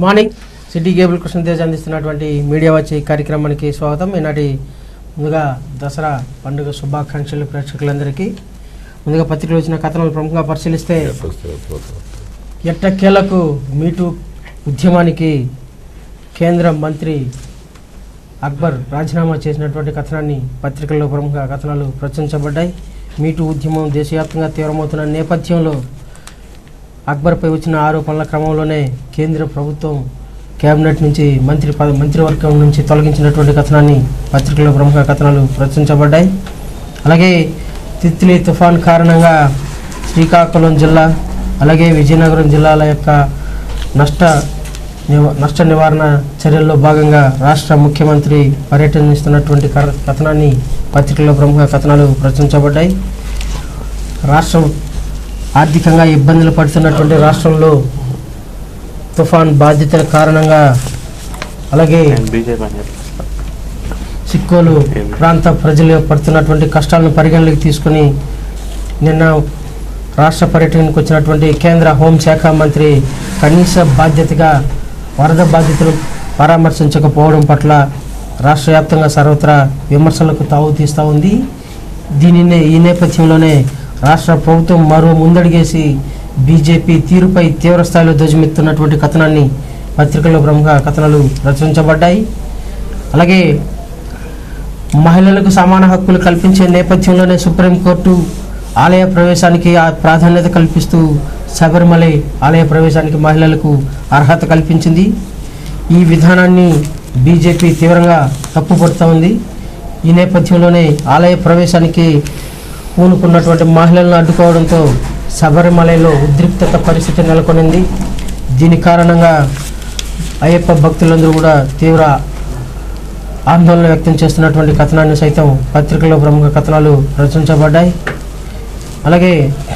Morning city cable Krishna Tej అందిస్తున్నటువంటి media వచ్చి కార్యక్రమానికి స్వాగతం ఈనాటి ముందుగా దసరా పండుగ శుభాకాంక్షలు ప్రేక్షకులందరికీ ముందుగా పత్రికలు వచ్చిన కథనాలు ప్రముఖంగా పరిశీలిస్తే ఎట్టకేలకు మీటు ఉద్యమానికి కేంద్ర మంత్రి అక్బర్ రాజీనామా చేసినటువంటి కథనాన్ని పత్రికల్లో ప్రముఖ కథనాలు ప్రచురించబడ్డాయి మీటు ఉద్యమం దేశవ్యాప్తంగా తీవ్రమవుతున్న నేపథ్యంలో అక్బర్పై వచ్చిన ఆరోపణల క్రమంలోనే కేంద్ర ప్రభుత్వం కేబినెట్ నుంచి మంత్రి పద మంత్రివర్గం నుంచి తొలగించినటువంటి కథనాన్ని పత్రికల్లో ప్రముఖ కథనాలు ప్రచురించబడ్డాయి అలాగే తిత్లీ తుఫాన్ కారణంగా శ్రీకాకుళం జిల్లా అలాగే విజయనగరం జిల్లాల యొక్క నష్ట నివ- నష్ట నివారణ చర్యల్లో భాగంగా రాష్ట్ర ముఖ్యమంత్రి పర్యటనిస్తున్నటువంటి కర- కథనాన్ని పత్రికల్లో ప్రముఖ కథనాలు ప్రచురించబడ్డాయి రాష్ట్రం ఆర్థికంగా ఇబ్బందులు పడుతున్నటువంటి రాష్ట్రంలో తుఫాన్ బాధితుల కారణంగా అలాగే బీజేపీ అని చెప్పి సిక్కోలు ప్రాంత ప్రజలు పడుతున్నటువంటి కష్టాలను పరిగణలోకి తీసుకుని నిన్న రాష్ట్ర పర్యటనకు వచ్చినటువంటి కేంద్ర హోంశాఖ మంత్రి కనీస బాధ్యతగా వరద బాధితులు పరామర్శించకపోవడం పట్ల రాష్ట్ర వ్యాప్తంగా సర్వత్రా విమర్శలకు తావు తీస్తూ ఉంది దీనినే ఈ నేపథ్యంలోనే రాష్ట్ర ప్రభుత్వం మరో ముందడిగేసి బీజేపీ తీరుపై తీవ్రస్థాయిలో ధ్వజమెత్తున్నటువంటి కథనాన్ని పత్రికల్లో ప్రముఖ కథనాలు రచించబడ్డాయి అలాగే మహిళలకు సమాన హక్కులు కల్పించే నేపథ్యంలోనే సుప్రీంకోర్టు ఆలయ ప్రవేశానికి ఆ ప్రాధాన్యత కల్పిస్తూ శబరిమల ఆలయ ప్రవేశానికి మహిళలకు అర్హత కల్పించింది ఈ విధానాన్ని బీజేపీ తీవ్రంగా తప్పుపడుతూ ఉంది ఈ నేపథ్యంలోనే ఆలయ ప్రవేశానికి పూనుకున్నటువంటి మహిళలను అడ్డుకోవడంతో శబరిమలలో ఉద్రిక్తత పరిస్థితి నెలకొనింది దీని కారణంగా అయ్యప్ప భక్తులందరూ కూడా తీవ్ర ఆందోళన వ్యక్తం చేస్తున్నటువంటి కథనాన్ని సైతం పత్రికలో ప్రముఖ కథనాలు రచించబడ్డాయి అలాగే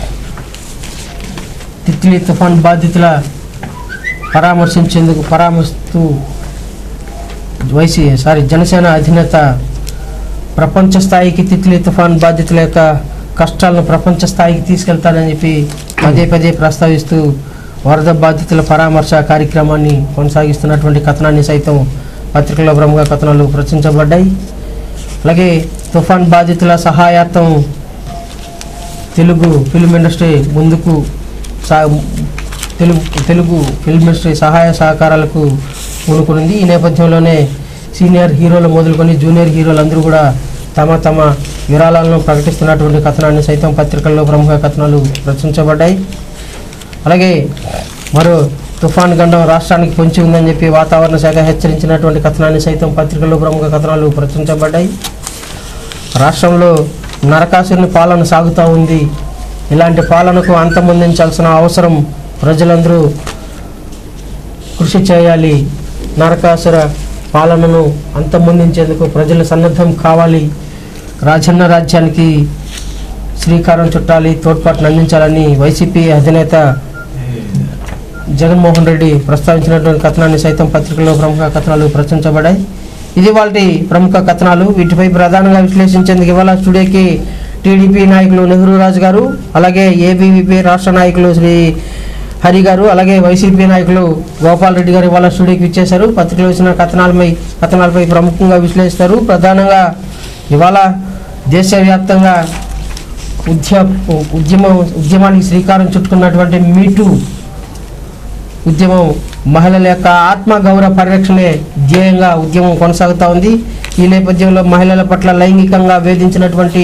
తిత్లీ తుఫాన్ బాధితుల పరామర్శించేందుకు పరామర్శిస్తూ వైసీ సారీ జనసేన అధినేత ప్రపంచ స్థాయికి తిత్లీ తుఫాన్ బాధితుల యొక్క కష్టాలను ప్రపంచ స్థాయికి తీసుకెళ్తానని చెప్పి పదే పదే ప్రస్తావిస్తూ వరద బాధితుల పరామర్శ కార్యక్రమాన్ని కొనసాగిస్తున్నటువంటి కథనాన్ని సైతం పత్రికల్లో ప్రముఖ కథనాలు ప్రచురించబడ్డాయి అలాగే తుఫాన్ బాధితుల సహాయార్థం తెలుగు ఫిల్మ్ ఇండస్ట్రీ ముందుకు సా తెలుగు తెలుగు ఫిల్మ్ ఇండస్ట్రీ సహాయ సహకారాలకు పూనుకునింది ఈ నేపథ్యంలోనే సీనియర్ హీరోలు మొదలుకొని జూనియర్ హీరోలు అందరూ కూడా తమ తమ విరాళాలను ప్రకటిస్తున్నటువంటి కథనాన్ని సైతం పత్రికల్లో ప్రముఖ కథనాలు రచించబడ్డాయి అలాగే మరో తుఫాన్ గండం రాష్ట్రానికి పొంచి ఉందని చెప్పి వాతావరణ శాఖ హెచ్చరించినటువంటి కథనాన్ని సైతం పత్రికల్లో ప్రముఖ కథనాలు ప్రచురించబడ్డాయి రాష్ట్రంలో నరకాసుని పాలన సాగుతూ ఉంది ఇలాంటి పాలనకు అంతమొందించాల్సిన అవసరం ప్రజలందరూ కృషి చేయాలి నరకాసుర పాలనను అంతమొందించేందుకు ప్రజలు సన్నద్ధం కావాలి రాజన్న రాజ్యానికి శ్రీకారం చుట్టాలి తోడ్పాటును అందించాలని వైసీపీ అధినేత జగన్మోహన్ రెడ్డి ప్రస్తావించినటువంటి కథనాన్ని సైతం పత్రికల్లో ప్రముఖ కథనాలు ప్రచురించబడ్డాయి ఇది వాళ్ళ ప్రముఖ కథనాలు వీటిపై ప్రధానంగా విశ్లేషించేందుకు ఇవాళ స్టూడియోకి టీడీపీ నాయకులు నెహ్రూ రాజు గారు అలాగే ఏబీవీపీ రాష్ట్ర నాయకులు శ్రీ హరి గారు అలాగే వైసీపీ నాయకులు గోపాల్ రెడ్డి గారు ఇవాళ స్టూడియోకి ఇచ్చేశారు పత్రికలో వచ్చిన కథనాలపై కథనాలపై ప్రముఖంగా విశ్లేషిస్తారు ప్రధానంగా ఇవాళ దేశవ్యాప్తంగా ఉద్య ఉద్యమం ఉద్యమానికి శ్రీకారం చుట్టుకున్నటువంటి మీటు ఉద్యమం మహిళల యొక్క ఆత్మ గౌరవ పరిరక్షణే ధ్యేయంగా ఉద్యమం కొనసాగుతూ ఉంది ఈ నేపథ్యంలో మహిళల పట్ల లైంగికంగా వేధించినటువంటి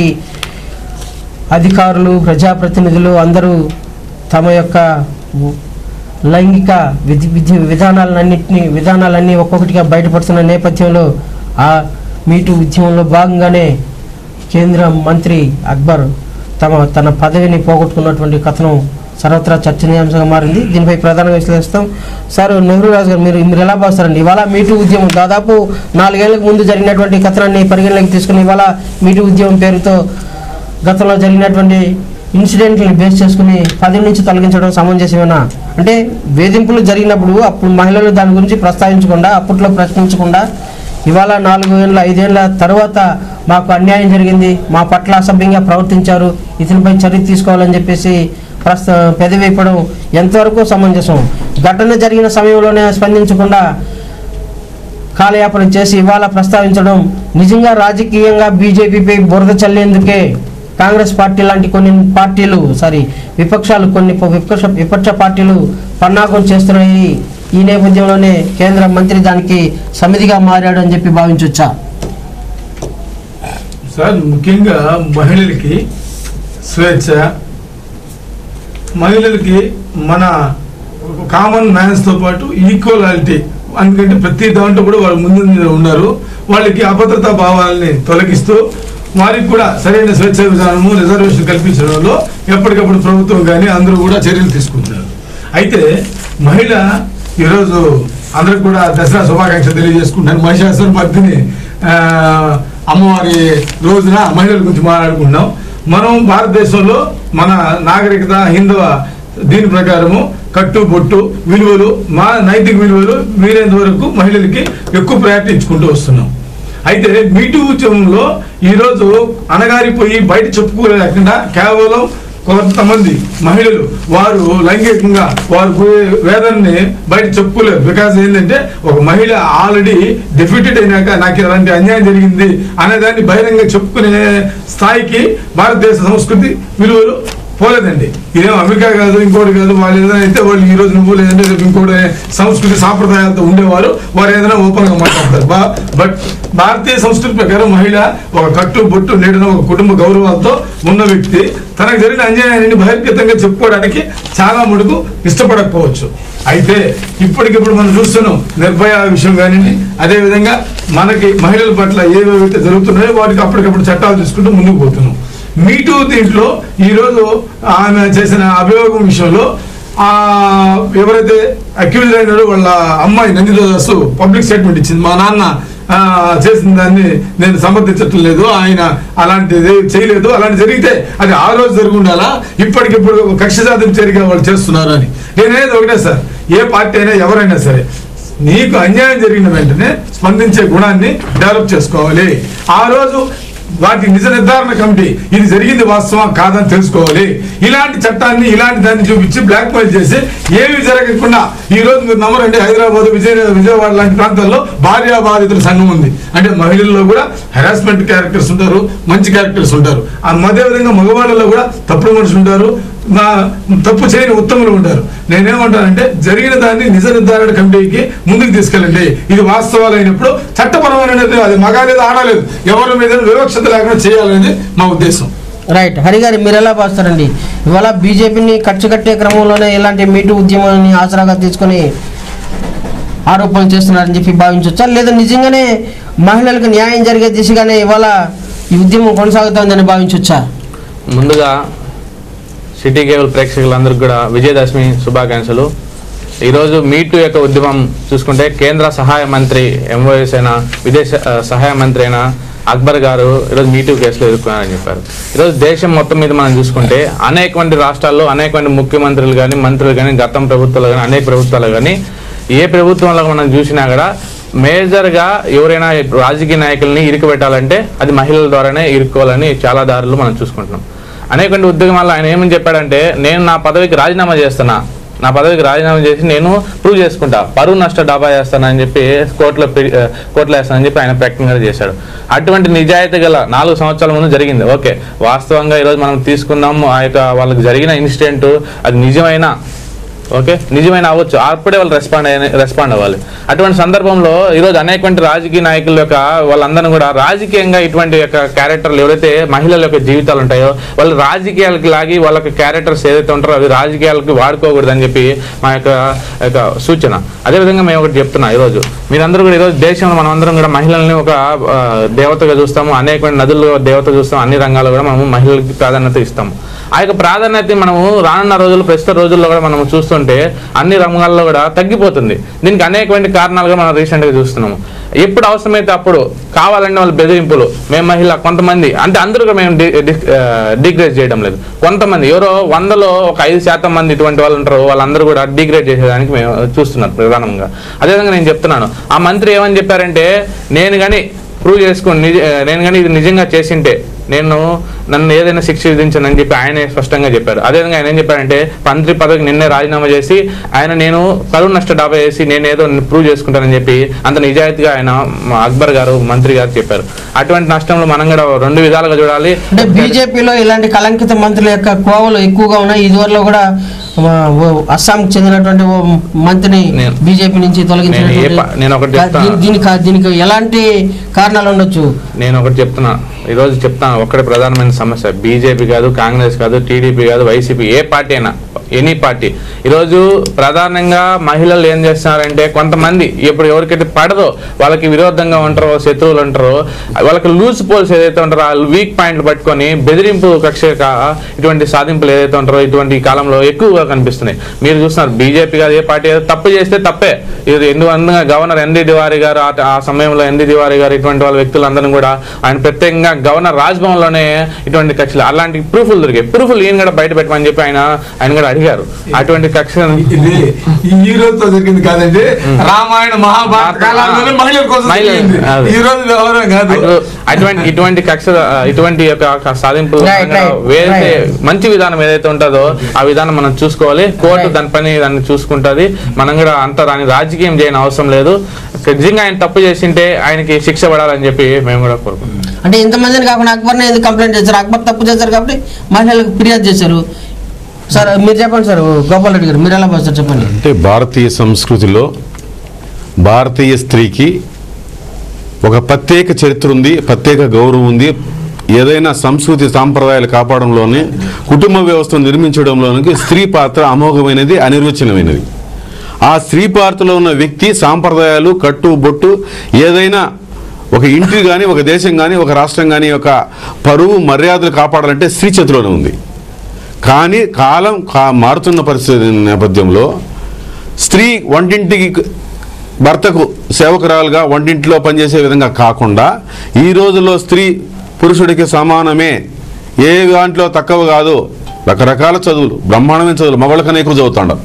అధికారులు ప్రజాప్రతినిధులు అందరూ తమ యొక్క లైంగిక విధి విధి విధానాలన్నింటినీ విధానాలన్నీ ఒక్కొక్కటిగా బయటపడుతున్న నేపథ్యంలో ఆ మీటు ఉద్యమంలో భాగంగానే కేంద్ర మంత్రి అక్బర్ తమ తన పదవిని పోగొట్టుకున్నటువంటి కథనం సర్వత్రా చర్చనీయాంశంగా మారింది దీనిపై ప్రధానంగా విశ్లేషిస్తాం సార్ నెహ్రూ రాజు గారు మీరు మీరు ఎలా భావిస్తారండి ఇవాళ మీటు ఉద్యమం దాదాపు నాలుగేళ్లకు ముందు జరిగినటువంటి కథనాన్ని పరిగణలోకి తీసుకుని ఇవాళ మీటు ఉద్యమం పేరుతో గతంలో జరిగినటువంటి ఇన్సిడెంట్ని బేస్ చేసుకుని పదవి నుంచి తొలగించడం సమంజసమేనా అంటే వేధింపులు జరిగినప్పుడు అప్పుడు మహిళలు దాని గురించి ప్రస్తావించకుండా అప్పట్లో ప్రశ్నించకుండా ఇవాళ నాలుగు ఏళ్ళ ఐదేళ్ల తర్వాత మాకు అన్యాయం జరిగింది మా పట్ల అసభ్యంగా ప్రవర్తించారు ఇతనిపై చర్య తీసుకోవాలని చెప్పేసి ప్రస్త పెదవిప్పడం ఎంతవరకు సమంజసం ఘటన జరిగిన సమయంలోనే స్పందించకుండా కాలయాపన చేసి ఇవాళ ప్రస్తావించడం నిజంగా రాజకీయంగా బీజేపీపై బురద చల్లేందుకే కాంగ్రెస్ పార్టీ లాంటి కొన్ని పార్టీలు సారీ విపక్షాలు కొన్ని ప- విపక్ష విపక్ష పార్టీలు పన్నాగం చేస్తున్నాయి ఈ నేపథ్యంలోనే కేంద్ర మంత్రి దానికి సమితిగా మారాడు అని చెప్పి భావించవచ్చా సార్ ముఖ్యంగా మహిళలకి స్వేచ్ఛ మహిళలకి మన కామన్ మ్యాన్స్తో పాటు ఈక్వాలిటీ ఎందుకంటే ప్రతి దాంట్లో కూడా వాళ్ళు ముందు ఉన్నారు వాళ్ళకి అభద్రతా భావాలని తొలగిస్తూ వారికి కూడా సరైన స్వేచ్ఛ విధానము రిజర్వేషన్ కల్పించడంలో ఎప్పటికప్పుడు ప్రభుత్వం కానీ అందరూ కూడా చర్యలు తీసుకుంటున్నారు అయితే మహిళ ఈరోజు అందరికి కూడా దసరా శుభాకాంక్షలు తెలియజేసుకుంటాను మహిషాసుర భక్తిని ఆ, అమ్మవారి రోజున మహిళల గురించి మాట్లాడుకుంటున్నాం మనం భారతదేశంలో మన నాగరికత హిందవ దీని ప్రకారము కట్టు బొట్టు విలువలు మా నైతిక విలువలు వీలైనంత వరకు మహిళలకి ఎక్కువ ప్రయారిటీ ఇచ్చుకుంటూ వస్తున్నాం అయితే మీటూ ఉద్యమంలో ఈరోజు అనగారిపోయి బయట చెప్పుకోలేకుండా కేవలం కొంతమంది మహిళలు వారు లైంగికంగా వారు పోయే వేదనని బయట చెప్పుకోలేరు బికాజ్ ఏంటంటే ఒక మహిళ ఆల్రెడీ డిఫీటెడ్ అయినాక నాకు ఇలాంటి అన్యాయం జరిగింది అనేదాన్ని బహిరంగ చెప్పుకునే స్థాయికి భారతదేశ సంస్కృతి విలువలు పోలేదండి ఇదేం అమెరికా కాదు ఇంకోటి కాదు వాళ్ళు ఏదైనా అయితే వాళ్ళు ఈ రోజు నువ్వు లేదంటే రేపు ఇంకోటి సంస్కృతి సాంప్రదాయాలతో ఉండేవారు వారు ఏదైనా ఓపెన్ గా మాట్లాడతారు బా- బట్ భారతీయ సంస్కృతి ప్రకారం మహిళ ఒక కట్టు బొట్టు నీడన ఒక కుటుంబ గౌరవాలతో ఉన్న వ్యక్తి తనకు జరిగిన అన్యాయాన్ని బహిర్గతంగా చెప్పుకోవడానికి చాలా మటుకు ఇష్టపడకపోవచ్చు అయితే ఇప్పటికిప్పుడు మనం చూస్తున్నాం నిర్భయ విషయం కానివ్వండి అదే విధంగా మనకి మహిళల పట్ల ఏవేవైతే జరుగుతున్నాయో వాటికి అప్పటికప్పుడు చట్టాలు తీసుకుంటూ ముందుకు పోతున్నాం మీటూ దీంట్లో ఈరోజు ఆమె చేసిన అభియోగం విషయంలో ఆ ఎవరైతే అక్యూజ్ అయినారో వాళ్ళ అమ్మాయి నందిదాసు పబ్లిక్ స్టేట్మెంట్ ఇచ్చింది మా నాన్న ఆ, చేసిన దాన్ని నేను సమర్థించటం లేదు ఆయన అలాంటిది చేయలేదు అలాంటి జరిగితే అది ఆ రోజు జరిగి ఉండాలా ఇప్పటికిప్పుడు కక్ష సాధన చర్యగా వాళ్ళు చేస్తున్నారు అని నేనేది ఒకటే సార్ ఏ పార్టీ అయినా ఎవరైనా సరే నీకు అన్యాయం జరిగిన వెంటనే స్పందించే గుణాన్ని డెవలప్ చేసుకోవాలి ఆ రోజు వాటి నిజ నిర్ధారణ కమిటీ ఇది జరిగింది వాస్తవం కాదని తెలుసుకోవాలి ఇలాంటి చట్టాన్ని ఇలాంటి దాన్ని చూపించి బ్లాక్ మెయిల్ చేసి ఏమి జరగకుండా ఈ రోజు మీరు నమ్మరండి హైదరాబాద్ విజయ విజయవాడ లాంటి ప్రాంతాల్లో భార్యా బాధితుల సంఘం ఉంది అంటే మహిళల్లో కూడా హెరాస్మెంట్ క్యారెక్టర్స్ ఉంటారు మంచి క్యారెక్టర్స్ ఉంటారు ఆ అదే విధంగా మగవాళ్ళలో కూడా తప్పుడు మనుషులు ఉంటారు నా తప్పు చేయని ఉత్తములు ఉంటారు నేనేమంటానంటే జరిగిన దాన్ని నిజ నిర్ధారణ కమిటీకి ముందుకు తీసుకెళ్ళండి ఇది వాస్తవాలు అయినప్పుడు చట్టపరమైన నిర్ణయం అది మగాలేదు ఆడలేదు ఎవరి మీద వివక్షత లేకుండా చేయాలనేది మా ఉద్దేశం రైట్ హరి గారు మీరు ఎలా భావిస్తారండి ఇవాళ బీజేపీని ఖర్చు కట్టే క్రమంలోనే ఇలాంటి మీటు ఉద్యమాన్ని ఆసరాగా తీసుకొని ఆరోపణలు చేస్తున్నారని చెప్పి భావించవచ్చా లేదా నిజంగానే మహిళలకు న్యాయం జరిగే దిశగానే ఇవాళ ఈ ఉద్యమం కొనసాగుతోందని భావించవచ్చా ముందుగా సిటీ కేబుల్ ప్రేక్షకులందరికీ కూడా విజయదశమి శుభాకాంక్షలు ఈరోజు మీటు యొక్క ఉద్యమం చూసుకుంటే కేంద్ర సహాయ మంత్రి ఎంఓఎస్ అయిన విదేశ ఆ, సహాయ మంత్రి అయిన అక్బర్ గారు ఈరోజు మీటు కేసులో ఎదుర్కొన్నారని చెప్పారు ఈరోజు దేశం మొత్తం మీద మనం చూసుకుంటే అనేకమంది రాష్ట్రాల్లో అనేకమంది ముఖ్యమంత్రులు కానీ మంత్రులు కానీ గతం ప్రభుత్వాలు కానీ అనేక ప్రభుత్వాలు కానీ ఏ ప్రభుత్వంలో మనం చూసినా కూడా మేజర్గా ఎవరైనా రాజకీయ నాయకుల్ని ఇరుకుపెట్టాలంటే అది మహిళల ద్వారానే ఇరుక్కోవాలని చాలా దారులు మనం చూసుకుంటున్నాం అనేక ఉద్యోగాల్లో ఆయన ఏమని చెప్పాడంటే నేను నా పదవికి రాజీనామా చేస్తున్నా నా పదవికి రాజీనామా చేసి నేను ప్రూవ్ చేసుకుంటా పరువు నష్ట డాబా చేస్తానని చెప్పి కోర్టులో పి- ఆ, కోర్టులో వేస్తానని చెప్పి ఆయన ప్రకటన కూడా చేశాడు అటువంటి నిజాయితీ గల నాలుగు సంవత్సరాల ముందు జరిగింది ఓకే వాస్తవంగా ఈరోజు మనం తీసుకున్నాం ఆ యొక్క వాళ్ళకి జరిగిన ఇన్సిడెంట్ అది నిజమైన ఓకే నిజమైన అవ్వచ్చు అప్పుడే వాళ్ళు రెస్పాండ్ అయిన రెస్పాండ్ అవ్వాలి అటువంటి సందర్భంలో ఈరోజు అనేకమంది రాజకీయ నాయకుల యొక్క వాళ్ళందరూ కూడా రాజకీయంగా ఇటువంటి యొక్క క్యారెక్టర్లు ఎవరైతే మహిళల యొక్క జీవితాలు ఉంటాయో వాళ్ళు రాజకీయాలకి లాగి వాళ్ళ యొక్క క్యారెక్టర్స్ ఏదైతే ఉంటారో అవి రాజకీయాలకి వాడుకోకూడదని చెప్పి మా యొక్క యొక్క సూచన అదేవిధంగా మేము ఒకటి చెప్తున్నా ఈరోజు మీరందరూ కూడా ఈరోజు దేశంలో మనం అందరం కూడా మహిళల్ని ఒక ఆ, దేవతగా చూస్తాము అనేకమైన నదుల్లో దేవత చూస్తాం అన్ని రంగాల్లో కూడా మనము మహిళలకి ప్రాధాన్యత ఇస్తాము ఆ యొక్క ప్రాధాన్యత మనము రానున్న రోజులు ప్రస్తుత రోజుల్లో కూడా మనం చూస్తుంటే అన్ని రంగాల్లో కూడా తగ్గిపోతుంది దీనికి అనేకమైన కారణాలుగా మనం రీసెంట్గా చూస్తున్నాము ఎప్పుడు అవసరమైతే అప్పుడు కావాలంటే వాళ్ళ బెదిరింపులు మేము మహిళ కొంతమంది అంటే అందరూ కూడా మేము డిగ్రేడ్ చేయడం లేదు కొంతమంది ఎవరో వందలో ఒక ఐదు శాతం మంది ఇటువంటి వాళ్ళు ఉంటారు వాళ్ళందరూ కూడా డిగ్రేడ్ చేసేదానికి మేము చూస్తున్నారు ప్రధానంగా అదేవిధంగా నేను చెప్తున్నాను ఆ మంత్రి ఏమని చెప్పారంటే నేను కానీ ప్రూవ్ చేసుకుని నిజ నేను కానీ ఇది నిజంగా చేసింటే నేను నన్ను ఏదైనా శిక్ష విధించానని చెప్పి ఆయనే స్పష్టంగా చెప్పారు అదేవిధంగా ఆయన ఏం చెప్పారంటే మంత్రి పదవికి నిన్నే రాజీనామా చేసి ఆయన నేను పరువు నష్ట డాబా చేసి నేను ఏదో ప్రూవ్ చేసుకుంటానని చెప్పి అంత నిజాయితీగా ఆయన మా అక్బర్ గారు మంత్రి గారు చెప్పారు అటువంటి నష్టంలో మనం కూడా రెండు విధాలుగా చూడాలి అంటే బీజేపీలో ఇలాంటి కలంకిత మంత్రుల యొక్క కోవలు ఎక్కువగా ఉన్నాయి ఇదివరలో కూడా ఆ, ఓ అస్సాంకి చెందినటువంటి ఓ మంత్రిని నేను- బీజేపీ నుంచి నేను ఏ తొలగించినటువంటి పా- నేను ఒకటి చెప్తా. దీని- దీనికి దీనికి ఎలాంటి కారణాలు ఉండొచ్చు నేను ఒకటి చెప్తున్నా ఈరోజు చెప్తాను ఒక్కటి ప్రధానమైన సమస్య బీజేపీ కాదు కాంగ్రెస్ కాదు టీడీపీ కాదు వైసీపీ ఏ పార్టీ అయినా ఎనీ పార్టీ ఈరోజు ప్రధానంగా మహిళలు ఏం చేస్తున్నారంటే కొంతమంది ఇప్పుడు ఎవరికైతే పడదో వాళ్ళకి విరోధంగా ఉంటారో శత్రువులు ఉంటారో వాళ్ళకి లూజ్ పోల్స్ ఏదైతే ఉంటారో ఆ వీక్ పాయింట్లు పట్టుకొని బెదిరింపు కక్ష ఇటువంటి సాధింపులు ఏదైతే ఉంటారో ఇటువంటి కాలంలో ఎక్కువగా కనిపిస్తున్నాయి మీరు చూస్తున్నారు బీజేపీ కాదు ఏ పార్టీ ఏదో తప్పు చేస్తే తప్పే ఇది ఎందువల్ల గవర్నర్ ఎన్డి తివారి గారు ఆ- ఆ సమయంలో ఎన్డి తివారి గారు ఇటువంటి వాళ్ళ వ్యక్తులందరూ కూడా ఆయన ప్రత్యేకంగా గవర్నర్ రాజ్భవన్లోనే ఇటువంటి కక్షలు అలాంటి ప్రూఫ్లు దొరికాయి ప్రూఫ్లు ఈయన కూడా బయట పెట్టమని చెప్పి ఆయన ఆయన కూడా అడిగారు అటువంటి కక్ష ఇది ఈ ఈ రోజుతో జరిగింది కాదండి రామాయణ మహాభారత కాలంలోనే మహిళల కోసం మహిళలు, జరిగింది. అదే. ఈ రోజు వ్యవహారం కాదు అటు- అటువంటి ఇటువంటి కక్ష ఇటువంటి యొక్క సాధింపు Right, right, వేరే right. మంచి విధానం ఏదైతే ఉంటుందో ఆ విధానం మనం చూసుకోవాలి కోర్టు Right. దాని పని దాన్ని చూసుకుంటది మనం కూడా అంత దాని రాజకీయం చేయని అవసరం లేదు నిజంగా ఆయన తప్పు చేసింటే ఆయనకి శిక్ష పడాలని చెప్పి మేము కూడా కోరుకుంటున్నాం అంటే ఇంతమందిని కాకుండా అక్బర్ని ఎందుకు కంప్లైంట్ చేశారు అక్బర్ తప్పు చేశారు కాబట్టి మహిళలకు ఫిర్యాదు చేశారు సార్ మీరు చెప్పండి సార్ గోపాల్ రెడ్డి గారు మీరు ఎలా పోస్తారు చెప్పండి అంటే భారతీయ సంస్కృతిలో భారతీయ స్త్రీకి ఒక ప్రత్యేక చరిత్ర ఉంది ప్రత్యేక గౌరవం ఉంది ఏదైనా సంస్కృతి సాంప్రదాయాలు కాపాడంలోనే కుటుంబ వ్యవస్థను నిర్మించడంలోనికి స్త్రీ పాత్ర అమోఘమైనది అనిర్వచనమైనది ఆ స్త్రీ పాత్రలో ఉన్న వ్యక్తి సాంప్రదాయాలు కట్టు బొట్టు ఏదైనా ఒక ఇంటి కానీ ఒక దేశం కానీ ఒక రాష్ట్రం కానీ ఒక పరువు మర్యాదలు కాపాడాలంటే స్త్రీ చేతిలోనే ఉంది కానీ కాలం కా మారుతున్న పరిస్థితి నేపథ్యంలో స్త్రీ వంటింటికి భర్తకు సేవకురాలుగా వంటింటిలో పనిచేసే విధంగా కాకుండా ఈ రోజుల్లో స్త్రీ పురుషుడికి సమానమే ఏ దాంట్లో తక్కువ కాదు రకరకాల చదువులు బ్రహ్మాండమైన చదువులు మగళ్ళకన్నా ఎక్కువ చదువుతాడు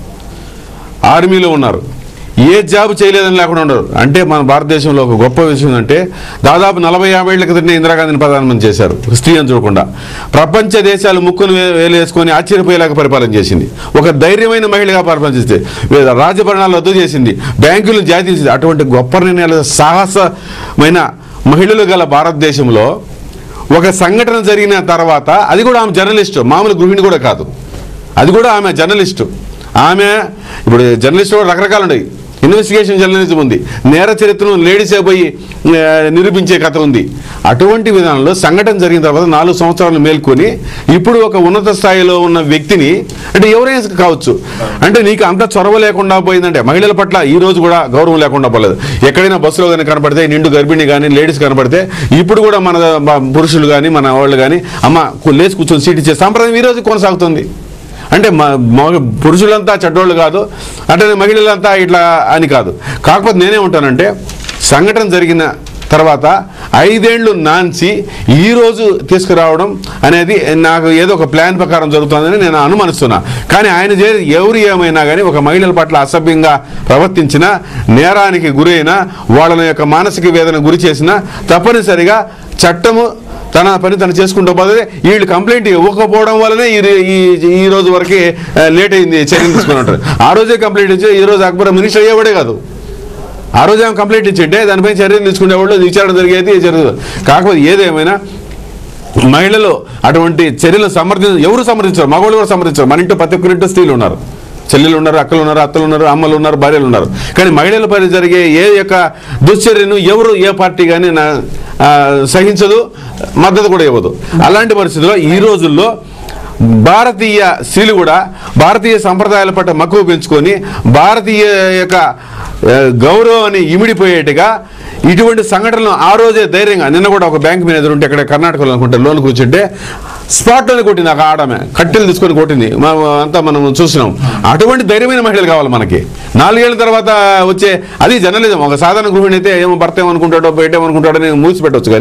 ఆర్మీలో ఉన్నారు ఏ జాబ్ చేయలేదని లేకుండా ఉండరు అంటే మన భారతదేశంలో ఒక గొప్ప విషయం అంటే దాదాపు నలభై యాభై ఏళ్ల క్రితం ఇందిరాగాంధీని ప్రధానమంత్రి చేశారు ఒక స్త్రీ అని చూడకుండా ప్రపంచ దేశాలు ముక్కును వే- వేలు వేసుకొని ఆశ్చర్యపోయేలాగా పరిపాలన చేసింది ఒక ధైర్యమైన మహిళగా పరిపాలన చేస్తే వే- రాజభరణాలు రద్దు చేసింది బ్యాంకులు జారీ చేసింది అటువంటి గొప్ప నిర్ణయాలు సాహసమైన మహిళలు గల భారతదేశంలో ఒక సంఘటన జరిగిన తర్వాత అది కూడా ఆమె జర్నలిస్టు మామూలు గృహిణి కూడా కాదు అది కూడా ఆమె జర్నలిస్టు ఆమె ఇప్పుడు జర్నలిస్ట్ కూడా రకరకాలు ఉన్నాయి ఇన్వెస్టిగేషన్ జర్నలిజం ఉంది నేర చరిత్రను లేడీసే పోయి ఆ, నిరూపించే కథ ఉంది అటువంటి విధానంలో సంఘటన జరిగిన తర్వాత నాలుగు సంవత్సరాలు మేల్కొని ఇప్పుడు ఒక ఉన్నత స్థాయిలో ఉన్న వ్యక్తిని అంటే ఎవరైనా కావచ్చు అంటే నీకు అంత చొరవ లేకుండా పోయిందంటే మహిళల పట్ల ఈ రోజు కూడా గౌరవం లేకుండా పోలేదు ఎక్కడైనా బస్సులో కానీ కనపడితే నిండు గర్భిణి కానీ లేడీస్ కనపడితే ఇప్పుడు కూడా మన మన పురుషులు కానీ మన వాళ్ళు కానీ అమ్మ కు- లేచి కూర్చొని సీట్ ఇచ్చే సాంప్రదాయం ఈ రోజు కొనసాగుతుంది అంటే మ- మగ పురుషులంతా చెడ్డోళ్ళు కాదు అంటే మహిళలంతా ఇట్లా అని కాదు కాకపోతే నేనే ఉంటానంటే సంఘటన జరిగిన తర్వాత ఐదేళ్లు నాన్సి ఈ రోజు తీసుకురావడం అనేది నాకు ఏదో ఒక ప్లాన్ ప్రకారం జరుగుతుందని నేను అనుమానిస్తున్నా కానీ ఆయన చే ఎవరు ఏమైనా కానీ ఒక మహిళల పట్ల అసభ్యంగా ప్రవర్తించిన నేరానికి గురైన వాళ్ళ యొక్క మానసిక వేదన గురి చేసిన తప్పనిసరిగా చట్టము తన పని తను చేసుకుంటూ పోతే వీళ్ళు కంప్లైంట్ ఇవ్వకపోవడం వల్లనే ఈ ఈ- ఈ రోజు వరకు లేట్ అయింది చర్యలు తీసుకుని ఉంటారు ఆ రోజే కంప్లైంట్ ఇచ్చి ఈ రోజు అక్బర్ మినిస్టర్ అయ్యేవాడే కాదు ఆ రోజు ఆమె కంప్లైంట్ ఇచ్చింటే దానిపై చర్యలు తీసుకునేవాళ్ళు విచారణ జరిగేది జరుగుతుంది కాకపోతే ఏదేమైనా మహిళలు అటువంటి చర్యలు సమర్థించ ఎవరు సమర్థించారు మగవాళ్ళు కూడా సమర్థించారు మన ఇంట్లో ప్రతి ఒక్కరింటో స్త్రీలు ఉన్నారు చెల్లెలు ఉన్నారు అక్కలు ఉన్నారు అత్తలు ఉన్నారు అమ్మలు ఉన్నారు భార్యలు ఉన్నారు కానీ మహిళల పైన జరిగే ఏ యొక్క దుశ్చర్యను ఎవరు ఏ పార్టీ కానీ నా- ఆ, సహించదు మద్దతు కూడా ఇవ్వదు అలాంటి పరిస్థితుల్లో ఈ రోజుల్లో భారతీయ స్త్రీలు కూడా భారతీయ సంప్రదాయాల పట్ల మక్కువ పెంచుకొని భారతీయ యొక్క ఆ, గౌరవాన్ని ఇమిడిపోయేట్టుగా ఇటువంటి సంఘటనలు ఆ రోజే ధైర్యంగా నిన్న కూడా ఒక బ్యాంక్ మేనేజర్ ఉంటే ఇక్కడ కర్ణాటకలో అనుకుంటే లోన్ కూర్చుంటే స్పాట్లోనే కొట్టింది ఆ ఆడమే కట్టెలు తీసుకొని కొట్టింది మా- అంతా మనం చూసినాం అటువంటి ధైర్యమైన మహిళలు కావాలి మనకి నాలుగేళ్ల తర్వాత వచ్చే అది జర్నలిజం ఒక సాధారణ గృహిణి అయితే ఏమో భర్త ఏమనుకుంటాడో బయట ఏమనుకుంటాడో నేను మూసి పెట్టవచ్చు కానీ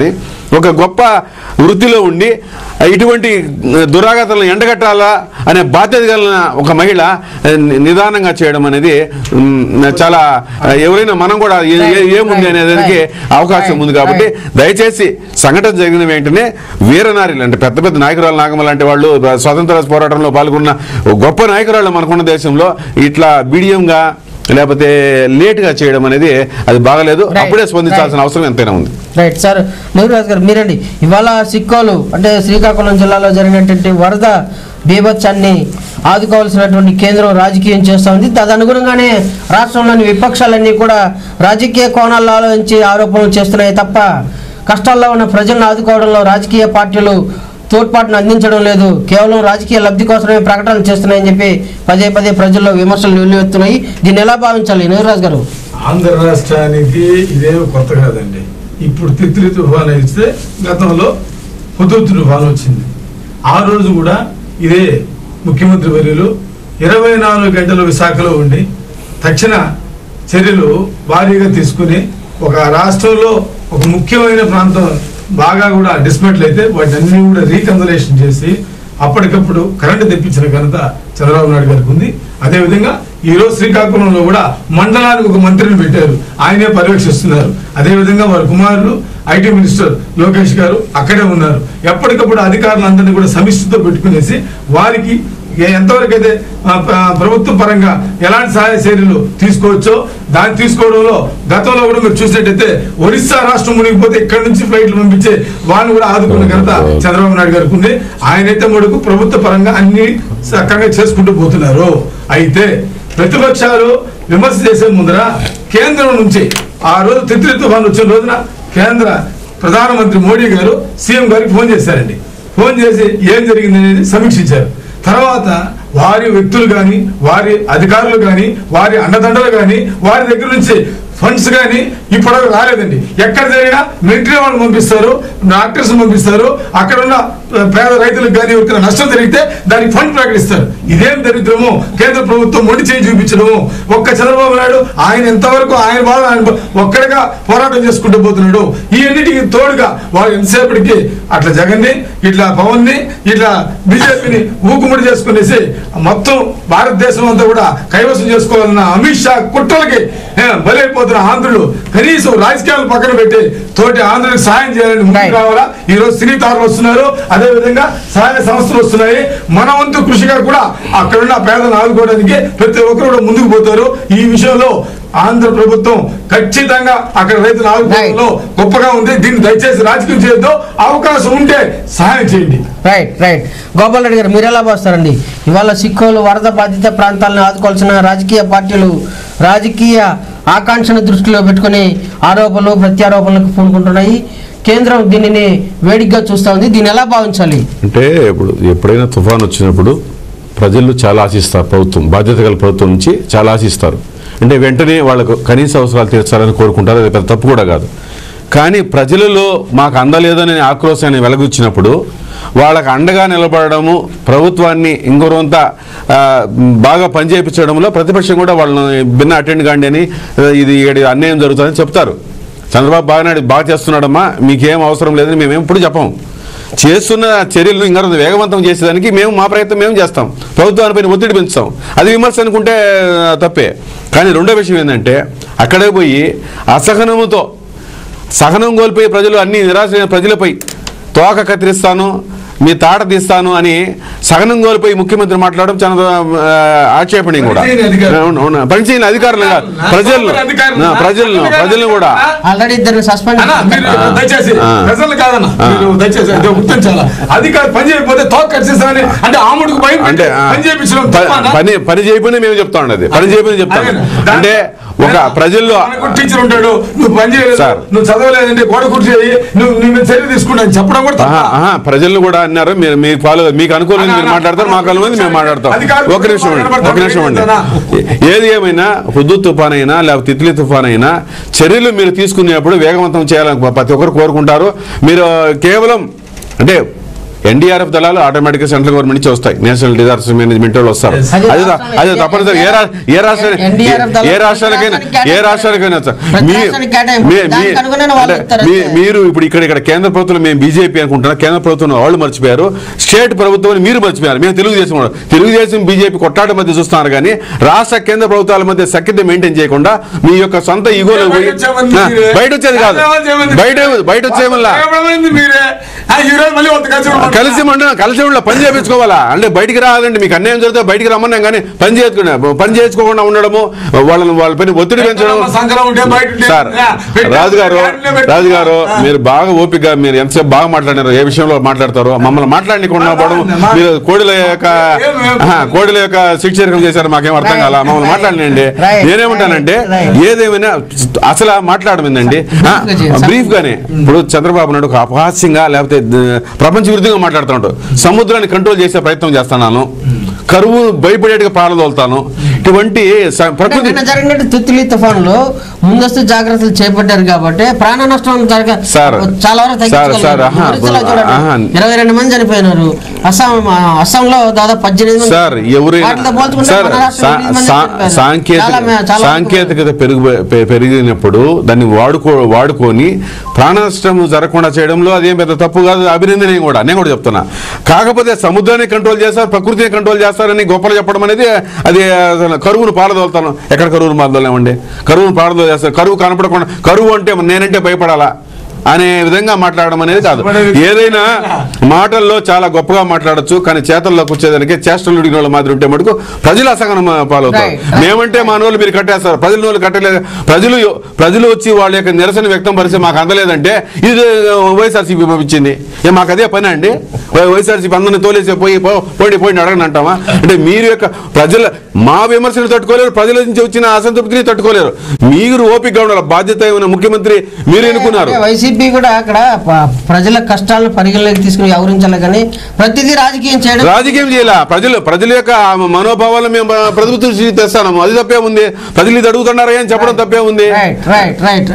ఒక గొప్ప వృత్తిలో ఉండి ఇటువంటి దురాగతలను ఎండగట్టాలా అనే బాధ్యత కలిగిన ఒక మహిళ ఆ, ని- నిదానంగా చేయడం అనేది మ్, చాలా ఆ, ఎవరైనా మనం కూడా ఏ- ఏ- ఏముంది అనే దానికి అవకాశం ఉంది కాబట్టి దయచేసి సంఘటన జరిగిన వెంటనే వీరనారీలు అంటే పెద్ద పెద్ద నాయకురాలు నాగమ్మ లాంటి వాళ్ళు స్వాతంత్ర పోరాటంలో పాల్గొన్న ఓ గొప్ప నాయకురాళ్ళు మనకున్న దేశంలో ఇట్లా బిడియంగా లేకపోతే లేట్గా చేయడం అనేది అది బాగలేదు Right, అప్పుడే స్పందించాల్సిన right. అవసరం ఎంతైనా ఉంది రైట్ సార్ మధురాజ్ గారు మీరండి ఇవాళ సిక్కోలు అంటే శ్రీకాకుళం జిల్లాలో జరిగినటువంటి వరద బీభత్సాన్ని ఆదుకోవాల్సినటువంటి కేంద్రం రాజకీయం చేస్తూ ఉంది తదనుగుణంగానే రాష్ట్రంలోని విపక్షాలన్నీ కూడా రాజకీయ కోణాల్లో ఆలోచించి ఆరోపణలు చేస్తున్నాయి తప్ప కష్టాల్లో ఉన్న ప్రజలను ఆదుకోవడంలో రాజకీయ పార్టీలు తోడ్పాటును అందించడం లేదు కేవలం రాజకీయ లబ్ధి కోసమే ప్రకటనలు చేస్తున్నాయని చెప్పి పదే పదే ప్రజల్లో విమర్శలు వెల్లువెత్తున్నాయి దీన్ని ఎలా భావించాలి నవీరాజ్ గారు ఆంధ్ర రాష్ట్రానికి ఇదేమి కొత్త కాదండి ఇప్పుడు తిత్లీ తుఫాన్ ఇస్తే గతంలో హుదూత్ తుఫాన్ వచ్చింది ఆ రోజు కూడా ఇదే ముఖ్యమంత్రి వర్యులు ఇరవై నాలుగు గంటలు విశాఖలో ఉండి తక్షణ చర్యలు భారీగా తీసుకుని ఒక రాష్ట్రంలో ఒక ముఖ్యమైన ప్రాంతం బాగా కూడా డిస్మెంట్లు అయితే వాటిని అన్ని కూడా రీకన్జలేషన్ చేసి అప్పటికప్పుడు కరెంటు తెప్పించిన ఘనత చంద్రబాబు నాయుడు గారికి ఉంది అదేవిధంగా ఈ రోజు శ్రీకాకుళంలో కూడా మండలానికి ఒక మంత్రిని పెట్టారు ఆయనే పర్యవేక్షిస్తున్నారు అదేవిధంగా వారి కుమారులు ఐటీ మినిస్టర్ లోకేష్ గారు అక్కడే ఉన్నారు ఎప్పటికప్పుడు అధికారులందరినీ కూడా సమిష్టితో పెట్టుకునేసి వారికి ఏ- ఎంతవరకు అయితే ఆ, ప- ప్రభుత్వ పరంగా ఎలాంటి సహాయ చర్యలు తీసుకోవచ్చో దాన్ని తీసుకోవడంలో గతంలో కూడా మీరు చూసినట్టయితే ఒరిస్సా రాష్ట్రం మునిగిపోతే ఇక్కడ నుంచి ఫ్లైట్లు పంపించే వాళ్ళని కూడా ఆదుకున్న ఘనత చంద్రబాబు నాయుడు గారికి ఉంది ఆయనైతే మటుకు ప్రభుత్వ పరంగా అన్ని చక్కగా చేసుకుంటూ పోతున్నారు అయితే ప్రతిపక్షాలు విమర్శ చేసే ముందర కేంద్రం నుంచి ఆ రోజు తిత్లీ తుఫాన్ వచ్చిన రోజున కేంద్ర ప్రధానమంత్రి మోడీ గారు సీఎం గారికి ఫోన్ చేశారండి ఫోన్ చేసి ఏం జరిగింది అనేది సమీక్షించారు తర్వాత వారి వ్యక్తులు కానీ వారి అధికారులు కానీ వారి అండదండలు కానీ వారి దగ్గర నుంచి ఫండ్స్ కానీ ఇప్పటివరకు రాలేదండి ఎక్కడ జరిగినా మిలిటరీ వాళ్ళు పంపిస్తారు డాక్టర్స్ పంపిస్తారు అక్కడ ఉన్న పేద రైతులకు కానీ ఎవరికైనా నష్టం జరిగితే దానికి ఫండ్ ప్రకటిస్తారు ఇదేం దరిద్రము కేంద్ర ప్రభుత్వం మొండి చేయి చూపించడము ఒక్క చంద్రబాబు నాయుడు ఆయన ఎంతవరకు ఆయన బాధ ఆయన ఒక్కడిగా పోరాటం చేసుకుంటూ పోతున్నాడు ఈ అన్నిటికి తోడుగా వాళ్ళు ఎంతసేపటికి అట్లా జగన్ని ఇట్లా పవన్ ని ఇట్లా బీజేపీని ఊకుముడి చేసుకునేసి మొత్తం భారతదేశం అంతా కూడా కైవసం చేసుకోవాలన్న అమిత్ షా కుట్రలకి ఏ, బలైపోతున్న ఆంధ్రులు కనీసం రాజకీయాలు పక్కన పెట్టి తోటి ఆంధ్రులకు సహాయం చేయాలని ముందుకు Right. రావాలా ఈ రోజు సినీతారులు వస్తున్నారు అదే విధంగా సహాయ సంస్థలు వస్తున్నాయి మన వంతు కృషిగా కూడా అక్కడ ఉన్న పేదలను ఆదుకోవడానికి ప్రతి ఒక్కరు కూడా ముందుకు పోతారు ఈ విషయంలో ఆంధ్ర ప్రభుత్వం ఖచ్చితంగా అక్కడ రైతులు ఆదుకోవడంలో గొప్పగా ఉంది దీన్ని దయచేసి రాజకీయం చేయొద్దు అవకాశం ఉంటే సహాయం చేయండి రైట్ రైట్ గోపాల్ రెడ్డి గారు మీరు ఎలా భావిస్తారండి ఇవాళ సిక్కోలు వరద బాధిత ప్రాంతాలను ఆదుకోవాల్సిన రాజకీయ పార్టీలు రాజకీయ ఆకాంక్షను దృష్టిలో పెట్టుకుని ఆరోపణలు ప్రత్యారోపణలకు పూనుకుంటున్నాయి కేంద్రం దీనిని వేడిగ్గా చూస్తా ఉంది దీన్ని ఎలా భావించాలి అంటే ఇప్పుడు ఎప్పుడైనా తుఫాన్ వచ్చినప్పుడు ప్రజలు చాలా ఆశిస్తారు ప్రభుత్వం బాధ్యత గల ప్రభుత్వం నుంచి చాలా ఆశిస్తారు అంటే వెంటనే వాళ్ళకు కనీస అవసరాలు తీర్చాలని కోరుకుంటారు అది పెద్ద తప్పు కూడా కాదు కానీ ప్రజలలో మాకు అందలేదనే ఆక్రోశాన్ని వెలగుచ్చినప్పుడు వాళ్ళకి అండగా నిలబడము ప్రభుత్వాన్ని ఇంకొరంత ఆ, బాగా పనిచేయించడంలో ప్రతిపక్షం కూడా వాళ్ళని భిన్న అటెండ్ కాండి అని ఆ, ఇది ఈడ అన్యాయం జరుగుతుందని చెప్తారు చంద్రబాబు బాగా నాయుడు బాగా చేస్తున్నాడమ్మా మీకేం అవసరం లేదని మేము ఎప్పుడు చెప్పము చేస్తున్న చర్యలను ఇంకా వేగవంతం చేసేదానికి మేము మా ప్రయత్నం మేము చేస్తాం ప్రభుత్వానిపైన ఒత్తిడి పెంచుతాం అది విమర్శ అనుకుంటే ఆ, తప్పే కానీ రెండో విషయం ఏంటంటే అక్కడే పోయి అసహనముతో సహనం కోల్పోయి ప్రజలు అన్ని నిరాశ ప్రజలపై తోక కత్తిరిస్తాను మీ తాట తీస్తాను అని సహనం కోల్పోయి ముఖ్యమంత్రి మాట్లాడడం చాలా ఆ, ఆక్షేపణీయం కూడా పనిచేయని అధికారులు. అవును, అవును. పనిచేయని అధికారులు కాదు. ప్రజలను అధికారులు. ఆ, ప్రజలను ప్రజలను కూడా ఆల్రెడీ ఇద్దరిని సస్పెండ్ అన్నా, మీరు దయచేసి ఆ. ప్రజలు కాదన్న మీరు దయచేసి ఇది గుర్తించాలా అధికారి పని చేయకపోతే తోక కట్టేసామని అంటే ఆముడికి భయం అంటే ఆ, పని చేయించడం ప- తప్పనా? పని పని చేయకపోయినా మేము చెప్తా ఉండదు పని చేయకపోయినా చెప్తాను అదే. దాని- అంటే ఒక ప్రజల్లో మనకు టీచర్ ఉంటాడు నువ్వు పని చేయలేదు సార్. నువ్వు చదవలేదంటే గోడ కుర్చీ చేయి నువ్వు నీ మీద చర్య తీసుకుంటాను చెప్పడం కూడా తప్ప. ఆహా, ఆహా, ప్రజలు కూడా అన్నారు మీరు మీ ఫాలో మీకు అనుకూలంగా మీరు అన్నా, మాట్లాడతారు మాకు అనుకూలంగా మేము మాట్లాడతాం అధికారులు ఒక నిమిషం అండి ఒక నిమిషం అండి అన్నా. ఏది ఏమైనా హుద్దు తుఫాన్ అయినా లేకపోతే తిత్లీ తుఫాన్ అయినా చర్యలు మీరు తీసుకునేప్పుడు వేగవంతం చేయాలని ప్రతి ఒక్కరు కోరుకుంటారు మీరు కేవలం అంటే ఎన్డీఆర్ఎఫ్ దళాలు ఆటోమేటిక్ గా సెంట్రల్ గవర్నమెంట్ నుంచి వస్తాయి నేషనల్ డిజాస్టర్ మేనేజ్మెంట్ వాళ్ళు వస్తారు Yes. అది అది త- రాష్ట్రాలు అది ఏ- తప్పనిసరి ఏ రా- ఏ రాష్ట్ర NDRF దళాలు ఏ రాష్ట్రానికైనా ఏ రాష్ట్రానికైనా సార్. మీ- రాష్ట్రానికి కేటాయింపు. మీ- దానికి మీ- అనుగుణంగా వాళ్ళు అంటే ఇస్తారు మీ- అంతే. మీరు ఇప్పుడు ఇక్కడ ఇక్కడ కేంద్ర ప్రభుత్వం మేము బీజేపీ అనుకుంటున్నా కేంద్ర ప్రభుత్వం వాళ్ళు మర్చిపోయారు స్టేట్ ప్రభుత్వం మీరు మర్చిపోయారు మేము తెలుగుదేశం వాళ్ళు. తెలుగుదేశం బీజేపీ కొట్టాట మధ్య చూస్తున్నారు కానీ రాష్ట్ర కేంద్ర ప్రభుత్వాల మధ్య సఖ్యత మెయింటైన్ చేయకుండా మీ యొక్క సొంత ఈగోలు బయట వచ్చేమంది మీరే. బయట వచ్చేది కాదు హైదరాబాద్ చేయమంది బయట మీరే. బయట వచ్చేయమల్లా భయపడమంది మీరే ఆ, ఈ రోజు మళ్ళీ వంద కలిసి ఉండమంటారా? కలిసి మండ కలిసి ఉండ పని చేయించుకోవాలా అంటే బయటికి రావాలండి మీకు అన్యాయం జరిగితే బయటికి రమ్మన్నాం కానీ పని చేసుకునే పని చేసుకోకుండా ఉండడము వాళ్ళని వాళ్ళ పైన ఒత్తిడి పెంచడం సంకలం ఉంటే బయట ఉంటే, సార్ ఆ, పెట్టు, రాజు గారు క్యాబినెట్లో పెట్టు. రాజు గారు ఆ. మీరు బాగా ఓపికగా మీరు ఎంతసేపు బాగా మాట్లాడారు ఏ విషయంలో మాట్లాడతారో మమ్మల్ని మాట్లాడకుండా పోవడం మా- మీరు కోడిల యొక్క ఏం- ఏం- ఆహా, కోడిల యొక్క శిక్షకం చేశారు మాకేం అర్థం కాల మమ్మల్ని Right. మాట్లాడలేండి Right. నేనేమంటానంటే Right. ఏదేమైనా అసలు మాట్లాడమిందండి Brief గా చేయండి. బ్రీఫ్ గానే ఇప్పుడు చంద్రబాబు నాయుడు ఒక అపహాస్యంగా లేకపోతే ద- ప్రపంచ విరుద్ధంగా మాట్లాడుతుంటాడు సముద్రాన్ని కంట్రోల్ చేసే ప్రయత్నం చేస్తున్నాను కరువు భయపడేట్టుగా పాలదోలుతాను ఇటువంటి స- ప్రకృతి నిన్న జరిగినట్టు తుత్తులి తుఫాన్లో ముందస్తు జాగ్రత్తలు చేపట్టారు కాబట్టి ప్రాణ నష్టం జరగ సార్, చాలా వరకు సార్, సార్, ఆహా, ఒరిస్సాలో చూడండి ఆహా. ఇరవై రెండు మంది చనిపోయినారు అస్సాం అస్సాంలో దాదాపు పద్దెనిమిది మంది సార్ ఎవరైనా వాటితో పోల్చుకుంటే సార్ మన రాష్ట్రంలో సా- ఎనిమిది మంది సా- చనిపోయారు. సాంకేతిక చాలా మే- చాలా వరకు సాంకేతికత పెరుగు పె- పెరిగినప్పుడు దాన్ని వాడుకో వాడుకొని ప్రాణ నష్టం జరగకుండా చేయడంలో అదేం పెద్ద తప్పు కాదు అభినందనీయం కూడా నేను కూడా చెప్తున్నా కాకపోతే సముద్రాన్ని కంట్రోల్ చేస్తారు ప్రకృతిని కంట్రోల్ చేస్తారని గొప్పలు చెప్పడం అనేది అది అసలు కరువును పారదోలుతాను ఎక్కడ కరువును పారదోలేమండి కరువును పారదోలు చేస్తారు కరువు కనపడకుండా కరువు అంటే నేనంటే భయపడాలా అనే విధంగా మాట్లాడడం అనేది కాదు ఏదైనా మాటల్లో చాలా గొప్పగా మాట్లాడొచ్చు కానీ చేతల్లోకి వచ్చేదానికి చేష్టలు ఉడికిన వాళ్ళ మాదిరి ఉంటే మటుకు ప్రజలు అసహనం పాలవుతారు Right, right. మేమంటే మా నోళ్ళు మీరు కట్టేస్తారు ప్రజల నోళ్ళు కట్టలేదు ప్రజలు ప్రజలు వచ్చి వాళ్ళ యొక్క నిరసన వ్యక్తం పరిస్తే మాకు అందలేదంటే ఇది వైఎస్ఆర్సీపీ పంపించింది ఏ మాకు అదే పని అండి వైఎస్ఆర్సీపీ అందరిని తోలేసి పోయి పో- పోండి పోయి అడగని అంటామా అంటే మీరు యొక్క ప్రజల మా విమర్శలు తట్టుకోలేరు ప్రజల నుంచి వచ్చిన అసంతృప్తిని తట్టుకోలేరు మీరు ఓపిక ఉండాలి బాధ్యత ఉన్న ముఖ్యమంత్రి మీరు ఎన్నుకున్నారు అంటే వైసీపీ కూడా అక్కడ ప- ప్రజల కష్టాలను పరిగణలోకి తీసుకుని వ్యవహరించాలి కానీ ప్రతిదీ రాజకీయం చేయడం రాజకీయం చేయాల ప్రజలు ప్రజల యొక్క ఆ మనోభావాలను మేము ప్రభుత్వం దృష్టికి తెస్తాము అది తప్పే ఉంది ప్రజలు ఇది అడుగుతున్నారా అని చెప్పడం తప్పే ఉంది రైట్ రైట్ రైట్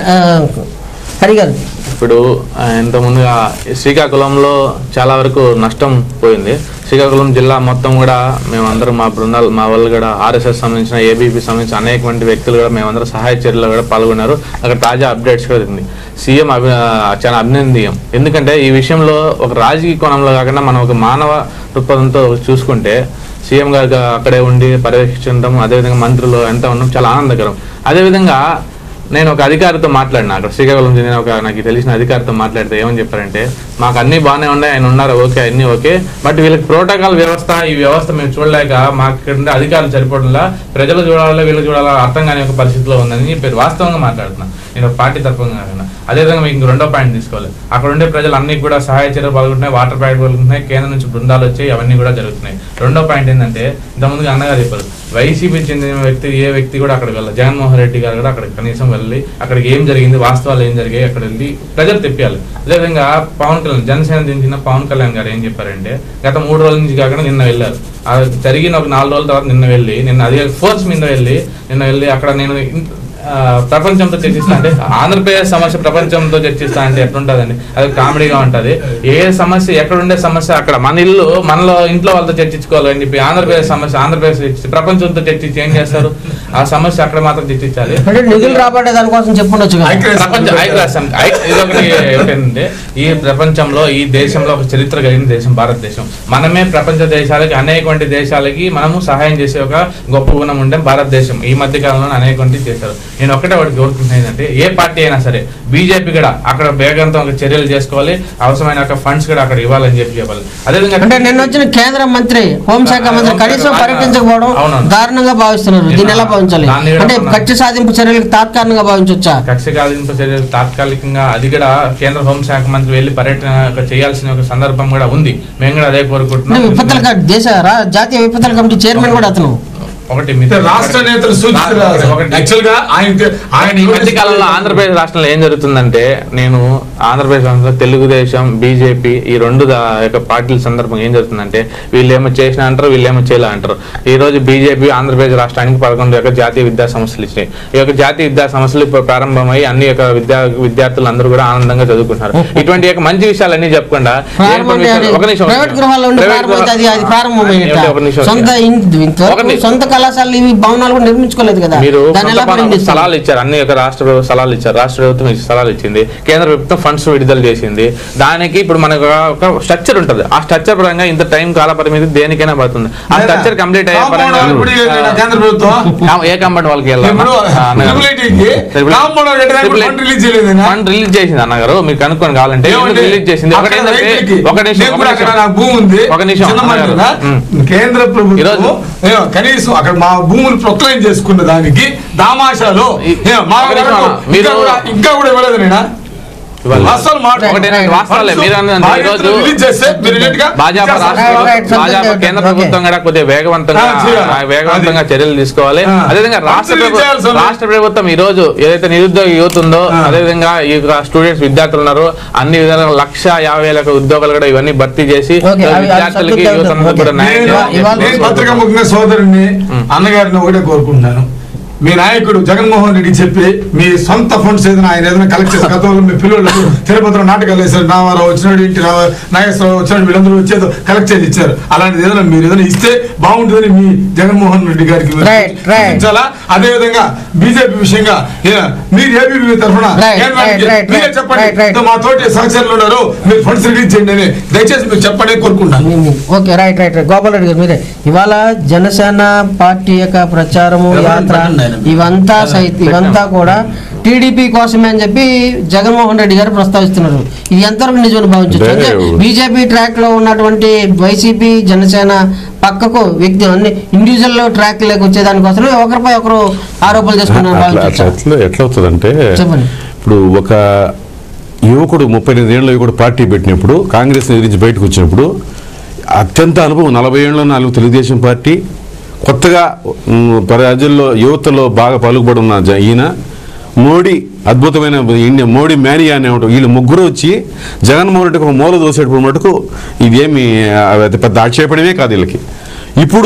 హరి గారు ఇప్పుడు ఆ, ఇంతకుముందుగా శ్రీకాకుళంలో చాలా వరకు నష్టం పోయింది శ్రీకాకుళం జిల్లా మొత్తం కూడా మేమందరం మా బృందాలు మా వాళ్ళు కూడా ఆర్ఎస్ఎస్ సంబంధించిన ఏబీపీ సంబంధించిన అనేక మంది వ్యక్తులు కూడా మేమందరం సహాయ చర్యలో కూడా పాల్గొన్నారు అక్కడ తాజా అప్డేట్స్ కూడా ఉంది సీఎం అభి ఆ, చాలా అభినందనీయం ఎందుకంటే ఈ విషయంలో ఒక రాజకీయ కోణంలో కాకుండా మనం ఒక మానవ దృక్పథంతో చూసుకుంటే సీఎం గారు అక్కడే ఉండి పర్యవేక్షించడం అదేవిధంగా మంత్రులు ఎంత ఉండడం చాలా ఆనందకరం అదేవిధంగా నేను ఒక అధికారితో మాట్లాడినా అక్కడ శ్రీకాకుళం చెందిన ఒక నాకు తెలిసిన అధికారితో మాట్లాడితే ఏమని చెప్పారంటే మాకు అన్ని బాగానే ఉన్నాయి ఆయన ఉన్నారు ఓకే అన్ని ఓకే బట్ వీళ్ళకి ప్రోటోకాల్ వ్యవస్థ ఈ వ్యవస్థ మేము చూడలేక మాకు ఇక్కడ ఉండే అధికారులు సరిపోవడంలా ప్రజలు చూడాలా వీళ్ళు చూడాలా అర్థం కాని ఒక పరిస్థితిలో ఉందని చెప్పారు వాస్తవంగా మాట్లాడుతున్నా నేను ఒక పార్టీ తరఫున కాకుండా అదేవిధంగా మీకు ఇంకో రెండో పాయింట్ తీసుకోవాలి అక్కడ ఉండే ప్రజలు అన్ని కూడా సహాయ చర్యలు పాల్గొంటున్నాయి వాటర్ ప్యాకెట్ పాల్గొంటున్నాయి కేంద్రం నుంచి బృందాలు వచ్చాయి అవన్నీ కూడా జరుగుతున్నాయి రెండో పాయింట్ ఏంటంటే ఇంతకుముందుగా అన్నగారు చెప్పారు వైసీపీ చెందిన వ్యక్తి ఏ వ్యక్తి కూడా అక్కడికి వెళ్ళాలి జగన్మోహన్ రెడ్డి గారు కూడా అక్కడికి కనీసం వెళ్ళి అక్కడికి ఏం జరిగింది వాస్తవాలు ఏం జరిగాయి అక్కడ వెళ్ళి ప్రజలు తెప్పియాలి అదేవిధంగా పవన్ కళ్యాణ్ జనసేన దించిన పవన్ కళ్యాణ్ గారు ఏం చెప్పారంటే గత మూడు రోజుల నుంచి కాకుండా నిన్న వెళ్ళారు ఆ జరిగిన ఒక నాలుగు రోజుల తర్వాత నిన్న వెళ్ళి నిన్న అదే ఫోర్స్ మీద వెళ్ళి నిన్న వెళ్ళి అక్కడ నేను ఇంత- ఆ, ప్రపంచంతో చర్చిస్తా అంటే ఆంధ్రప్రదేశ్ సమస్య ప్రపంచంతో చర్చిస్తా అంటే ఎట్లుంటదండి అది కామెడీగా ఉంటది ఏ సమస్య ఎక్కడ ఉండే సమస్య అక్కడ మన ఇల్లు మనలో ఇంట్లో వాళ్ళతో చర్చించుకోవాలని చెప్పి ఆంధ్రప్రదేశ్ సమస్య ఆంధ్రప్రదేశ్ చర్చించి ప్రపంచంతో చర్చించి ఏం చేస్తారు ఆ సమస్య అక్కడ మాత్రం చర్చించాలి అంటే నిధులు రాబట్టే దానికోసం చెప్పుండొచ్చు కదా ఐక్య- ప్రపంచ ఐక్యరాజ్యం ఐ- ఇదొకటి ఏమిటంటే ఈ ప్రపంచంలో ఈ దేశంలో ఒక చరిత్ర కలిగిన దేశం భారతదేశం మనమే ప్రపంచ దేశాలకి అనేక వంటి దేశాలకి మనము సహాయం చేసే ఒక గొప్ప గుణం ఉండే భారతదేశం ఈ మధ్య కాలంలో అనేక వంటి చేశారు నేను ఒకటే వాడికి కోరుకుంటున్నాను ఏంటంటే ఏ పార్టీ అయినా సరే బీజేపీ కూడా అక్కడ వేగంతో ఒక చర్యలు చేసుకోవాలి అవసరమైన ఒక ఫండ్స్ కూడా అక్కడ ఇవ్వాలని చెప్పి చెప్పాలి అదేవిధంగా అంటే నిన్న వచ్చిన కేంద్ర మంత్రి హోంశాఖ మంత్రి కనీసం పర్యటించకపోవడం అవునవును. దారుణంగా భావిస్తున్నారు దీన్ని ఎలా భావించాలి దాన్ని కూడా అంటే మనం- కక్ష సాధింపు చర్యలకు తాత్కాలికంగా భావించవచ్చా కక్ష సాధింపు చర్యలు తాత్కాలికంగా అది కూడా కేంద్ర హోంశాఖ మంత్రి వెళ్ళి పర్యటన ఒక చేయాల్సిన ఒక సందర్భం కూడా ఉంది మేము కూడా అదే అంటే కోరుకుంటున్నాం విపత్తుల క- దేశ రా- జాతీయ విపత్తుల కమిటీ చైర్మన్ కూడా అతను ఒకటి అంటే రాష్ట్ర నేతలు సూచిస్తారు ఒకటి. యాక్చువల్ గా ఆయన ఆయన ఈ మధ్య కాలంలో ఆంధ్రప్రదేశ్ రాష్ట్రంలో ఏం జరుగుతుందంటే నేను ఆంధ్రప్రదేశ్ రాష్ట్రంలో తెలుగుదేశం బీజేపీ ఈ రెండు దా- యొక్క పార్టీల సందర్భంగా ఏం జరుగుతుందంటే వీళ్ళేమో చేసిన అంటారు వీళ్ళేమో చేయలే అంటారు ఈ రోజు బీజేపీ ఆంధ్రప్రదేశ్ రాష్ట్రానికి పదకొండు యొక్క జాతీయ విద్యా సంస్థలు ఇచ్చినాయి ఈ యొక్క జాతీయ విద్యా సంస్థలు ఇప్పుడు ప్రారంభమై అన్ని యొక్క విద్యా విద్యార్థులు అందరూ కూడా ఆనందంగా చదువుకుంటున్నారు ఇటువంటి యొక్క మంచి విషయాలన్నీ చెప్పకుండా ప్రారంభం ఏ కొన్ని విషయాలు- అంటే ఒక నిమిషం, ఒక ప్రైవేట్ నిమిషం. గృహాల్లో ఉండే ప్రైవేట్ ప్రారంభం అయితే అది అది ప్రారంభమైనట్ట. ఏంటి, ఒక నిమిషం. సొంత ఇన్- ఇంతవరకు ఒక నిమిషం. సొంత కళాశాలలు ఇవి భవనాలు కూడా నిర్మించుకోలేదు కదా మీరు దాన్ని ఎలా సొంత పరం- ప్రింట్ ఇస్తారు? స్థలాలు ఇచ్చారు అన్ని యొక్క రాష్ట్ర ప్రభుత్వం స్థలాలు ఇచ్చారు రాష్ట్ర ప్రభుత్వం ఈ స్థలాలు ఇచ్చింది కేంద్ర ప్రభుత్వం ఫండ్స్ విడుదల చేసింది దానికి ఇప్పుడు మనకు ఒక స్ట్రక్చర్ ఉంటుంది ఆ స్ట్రక్చర్ పరంగా ఇంత టైం కాల పరిమితి దేనికైనా పడుతుంది ఆ స్ట్రక్చర్ కంప్లీట్ అయ్యే కాంపౌండ్ వాళ్ళు ఇప్పుడు ఈ కేంద్ర ప్రభుత్వం పరంగా ఏ కంపెనీ వాళ్ళకి ఇప్పుడు ట్రిపుల్ కాంపౌండ్ వాళ్ళు కట్టినప్పుడు ఫండ్ రిలీజ్ చేయలేదన్నా? ఫండ్ రిలీజ్ చేసింది అన్నగారు మీరు కనుక్కొని కావాలంటే ఏమండి? రిలీజ్ చేసింది ఒకటి అక్కడ ఏంటంటే రైతులకి, ఒక నిమిషం నేను ఒక కూడా అక్కడ నిమిషం. నాకు భూమి ఉంది ఒక నిమిషం, చిన్న మాట అన్నగారు. ఉందా? ఉమ్. కేంద్ర ప్రభుత్వం ఈరోజు- ఏమో, కనీసం అక్కడ మా భూములు ప్రొక్లైన్ చేసుకున్న దానికి దామాషాలో ఈ- ఏమో, మా ఒక నిమిషం వరకు అన్న. మీరు- ఇంకా కూడా ఇంకా కూడా ఇవ్వలేదు నేనా ఇవ్వాలి. అసలు మాట ఒకటేనండి, వాస్తవాలే. మీరు అన్నది ఈ రోజు రిలీజ్ చేస్తే మీరు immediate గా భాజపా రాష్ట్ర Right, right, ప్రభుత్వం- భాజపా something కేంద్ర okay. ప్రభుత్వం కూడా కొద్దిగా వేగవంతంగా ఆ, చేయాలి. ఆ, వేగవంతంగా అది. చర్యలు తీసుకోవాలి ఆ. అదేవిధంగా రాష్ట్ర మంచిది ప్రభు- చేయాల్సి ఉంది. రాష్ట్ర ప్రభుత్వం ఈ రోజు ఏదైతే నిరుద్యోగ యువత ఉందో ఆ. అదేవిధంగా ఈ స్టూడెంట్స్ విద్యార్థులు ఉన్నారు అన్ని విధాలుగా లక్ష యాభై వేల ఉద్యోగాలు కూడా ఇవన్నీ భర్తీ చేసి Okay, అవి- అవి విద్యార్థులకి సబ్జెక్ట్ యువత అందరికీ కూడా okay. న్యాయం నేను ఇవాళ- ఇవాళ- నేను పత్రికా ముఖ్యంగా సోదరుని అన్నగారిని ఒకటే కోరుకుంటున్నాను మీ నాయకుడు జగన్మోహన్ రెడ్డి చెప్పి మీ సొంత ఫండ్స్ ఏదైనా ఆయన ఏదైనా కలెక్ట్ చేసి గతంలో మీ పిల్లలకు తిరుపతిలో నాటకాలు వేశారు నామారావు వచ్చినాడు ఇంటి రావ- నాగేశ్వరరావు వచ్చినాడు వీళ్ళందరూ వచ్చేదో కలెక్ట్ చేసి ఇచ్చారు అలాంటిది ఏదైనా మీరు ఏదైనా ఇస్తే బాగుంటుందని మీ జగన్మోహన్ రెడ్డి గారికి మీరు Right, right. సూచించాలా అదే విధంగా బీజేపీ విషయంగా ఏ- మీరు ఏబీపీ తరఫున Right, కేంద్రానికి right, right, మీరే right, చెప్పండి right, right. ఇంత మా తోటి సహచరులు ఉన్నారు మీరు ఫండ్స్ రిలీజ్ చేయండి అని దయచేసి మీరు చెప్పండి కోరుకుంటాను మీ- మీ- okay right right right Gopal Reddy garu మీరే ఇవాళ జనసేన పార్టీ యొక్క ప్రచారము ఎవరు యాత్ర పెట్టండి ఆయన. ఇవంతా సైతం ఇవంతా కూడా టీడీపీ కోసమే అని చెప్పి జగన్మోహన్ రెడ్డి గారు ప్రస్తావిస్తున్నారు ఇది ఎంతవరకు నిజమని భావించవచ్చు అంటే అంటే- బీజేపీ ట్రాక్ లో ఉన్నటువంటి వైసీపీ జనసేన పక్కకు వ్యక్తి అన్ని ఇండివిజువల్ ట్రాక్ లేక వచ్చేదానికోసమే ఒకరిపై ఒకరు ఆరోపణలు చేసుకున్నారు అట్లా అట్లా భావించవచ్చు ఎట్లా ఎట్లా అవుతుందంటే చెప్పండి. ఇప్పుడు ఒక యువకుడు ముప్పై ఎనిమిది ఏళ్ళ యువకుడు పార్టీ పెట్టినప్పుడు కాంగ్రెస్ ఎదిరించి బయటకు వచ్చినప్పుడు అత్యంత అనుభవం నలభై ఏళ్ళ నాలుగు తెలుగుదేశం పార్టీ కొత్తగా ఉమ్, ప్రజల్లో యువతలో బాగా పలుకుబడి ఉన్న జ- ఈయన మోడీ అద్భుతమైన ఇండియా మోడీ మేనియా అనే ఒకటి వీళ్ళు ముగ్గురు వచ్చి జగన్మోహన్ రెడ్డికి ఒక మూల దోసేటప్పుడు మటుకు ఇదేమి ఆ, అది పెద్ద ఆక్షేపణమే కాదు వీళ్ళకి ఇప్పుడు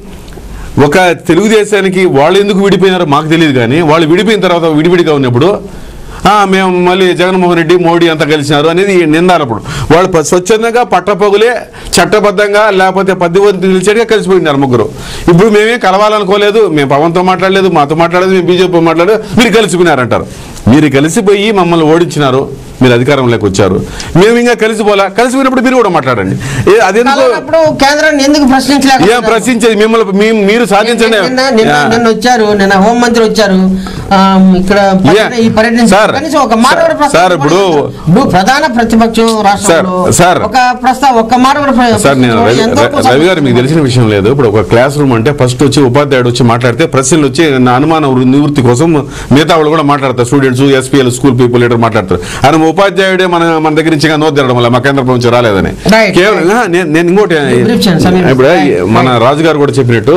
ఒక తెలుగుదేశానికి వాళ్ళు ఎందుకు విడిపోయినారో మాకు తెలియదు కానీ వాళ్ళు విడిపోయిన తర్వాత విడివిడిగా ఉన్నప్పుడు "ఆ, మేము మళ్ళీ జగన్మోహన్ రెడ్డి మోడీ అంతా కలిసినారు అనేది నిందాలప్పుడు వాళ్ళు ప- స్వచ్ఛందంగా పట్టపగులే చట్టబద్ధంగా లేకపోతే పద్దెనిమిది నిలిచేట్టుగా కలిసిపోయినారు ముగ్గురు ఇప్పుడు మేమేం కలవాలనుకోలేదు మేము పవన్తో మాట్లాడలేదు మాతో మాట్లాడలేదు మేము బీజేపీ మాట్లాడలేదు మీరు కలిసిపోయినారంటారు మీరు కలిసిపోయి మమ్మల్ని ఓడించినారు మీరు అధికారంలోకి వచ్చారు మేము ఇంకా కలిసిపోలే కలిసిపోయినప్పుడు మీరు కూడా మాట్లాడండి ఏ, అదెందుకో అలాంటప్పుడు కేంద్రాన్ని ఎందుకు ఏం ప్రశ్నించలేకపోతున్నారు ప్రశ్నించేది మిమ్మల్ని మీ- మీరు సాధించండి నిన్న నిన్న నిన్న వచ్చారు నిన్న హోం మంత్రి వచ్చారు ఆ, ఇక్కడ పర్యటన- ఈ పర్యటన సార్, కనీసం ఒక మాట కూడా సార్, ప్రస్తావన సార్, ఇప్పుడు- ఇప్పుడు ప్రధాన ప్రతిపక్షం రాష్ట్రంలో సార్, సార్. ఒక ప్రస్తావ ఒక్క మాట కూడా ప్ర- సార్ నేను రవి ఎంతవరకు ర- రవి గారు మీకు తెలిసిన విషయం లేదు ఇప్పుడు ఒక క్లాస్ రూమ్ అంటే ఫస్ట్ వచ్చి ఉపాధ్యాయుడు వచ్చి మాట్లాడితే ప్రశ్నలు వచ్చి నా అనుమానం నివృత్తి కోసం మిగతా వాళ్ళు కూడా మాట్లాడతారు students SPL school people leader మాట్లాడతారు ఆయన ఉపాధ్యాయుడే మన మన దగ్గర నుంచి ఇంకా నోట్ తిరగడం వల్ల మా కేంద్ర ప్రభుత్వం రాలేదని Right, కేవలం ఆ, నేను నేను ఇంకోటి Brief చేయండి, సమీర్. ఇప్పుడు Right, మన right. రాజు గారు కూడా చెప్పినట్టు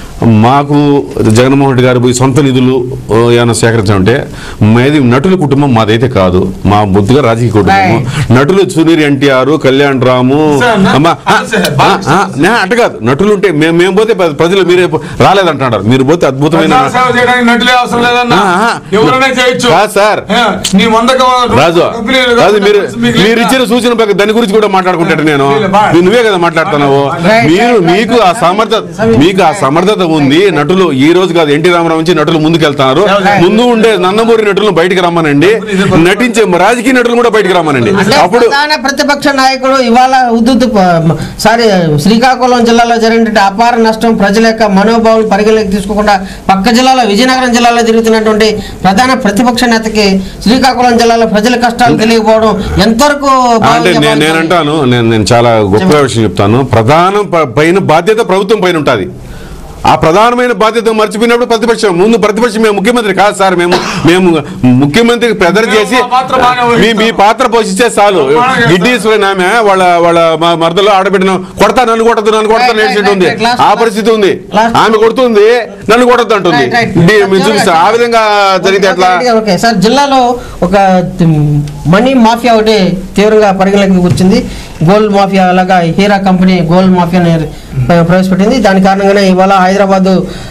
మాకు జగన్మోహన్ రెడ్డి గారు పోయి సొంత నిధులు ఓ, ఏమైనా సేకరించామంటే మాది నటుల కుటుంబం మాదైతే కాదు మా బుద్ధిగా రాజకీయ కుటుంబం నటులు సునీర్ ఎన్టీఆర్ కళ్యాణ్ రాము సార్, నా- అమ్మా, ఆ, అవును సార్, ఆ, బాగా ఆ, నే, అట్ట కాదు నటులు ఉంటే మేము మేము పోతే ప్ర- ప్రజలు మీరే పో- రాలేదంటున్నారు మీరు పోతే అద్భుతమైన ప్రజా సేవ చేయడానికి నటులే అవసరం లేదన్నా ఆ, ఆ. ఎవరైనా చేయొచ్చు కాదు సార్. ఏ, నీ వంద రాజు కాదు మీరు మీరు ఇచ్చిన సూచన ప్రకారం దాని గురించి కూడా మాట్లాడుకుంటాడు నేను వీళ్ళ బా- మీరు నువ్వే కదా మాట్లాడుతున్నావు Right, మీరు right, మీకు ఆ right, సమర్థత right. మీకు ఆ సమర్థత ఉంది నటులు ఈ రోజు కాదు ఎన్టీ రామారావు నుంచి నటులు ముందుకెళ్తున్నారు Right. ముందు ఉండే నందమూరి నటులను బయటికి రమ్మనండి నటించే రాజకీయ నటులు కూడా బయటికి రమ్మనండి అంటే అప్పుడు ప్రధాన ప్రతిపక్ష నాయకుడు ఇవాళ ఉద్దుత్ సారీ శ్రీకాకుళం జిల్లాలో జరిగినటువంటి అపార నష్టం ప్రజల యొక్క మనోభావాలు పరిగణలోకి తీసుకోకుండా పక్క జిల్లాలో విజయనగరం జిల్లాలో జరుగుతున్నటువంటి ప్రధాన ప్రతిపక్ష నేతకి శ్రీకాకుళం జిల్లాలో ప్రజల కష్టాలు తెలియకపోవడం ఎంతవరకు అంటే భావించే నేను భావించాలి? నేనంటాను నేను నేను చాలా గొప్ప విషయం చెప్తాను ప్రధాన ప- పైన బాధ్యత ప్రభుత్వం పైన ఉంటుంది ఆ ప్రధానమైన బాధ్యత మర్చిపోయినప్పుడు ప్రతిపక్షం ముందు ప్రతిపక్షం మేము ముఖ్యమంత్రి కాదు సార్ మేము మేము ముఖ్యమంత్రికి ప్రెజర్ మేము చేసి మా పాత్ర బాగానే మీ వహిస్తాం. మీ పాత్ర పోషిస్తే చాలు బ్రహ్మాండంగా గిడ్డీశ్వరి ఆమె వాళ్ళ వాళ్ళ మ- మరదలో ఆడబిడ్డను కొడతా నన్ను కొడదు నన్ను కొడతా Right, right, నేర్చేది ఉంది right, right. Last- ఆ పరిస్థితి ఉంది last- ఆమె కొడుతుంది నన్ను కొడద్దు అంటుంది Right, right. ఇది మీరు చూపిస్తా ఆ విధంగా జరిగితే ఎట్లా ఓకే, ఓకే సార్ జిల్లాలో ఒక మ్, మనీ మాఫియా ఒకటి తీవ్రంగా పరిగణలోకి వచ్చింది గోల్డ్ మాఫియా అలాగా హీరా కంపెనీ గోల్డ్ మాఫియాని ప్ర- ప్రవేశపెట్టింది దాని కారణంగానే ఇవాళ హైదరాబాద్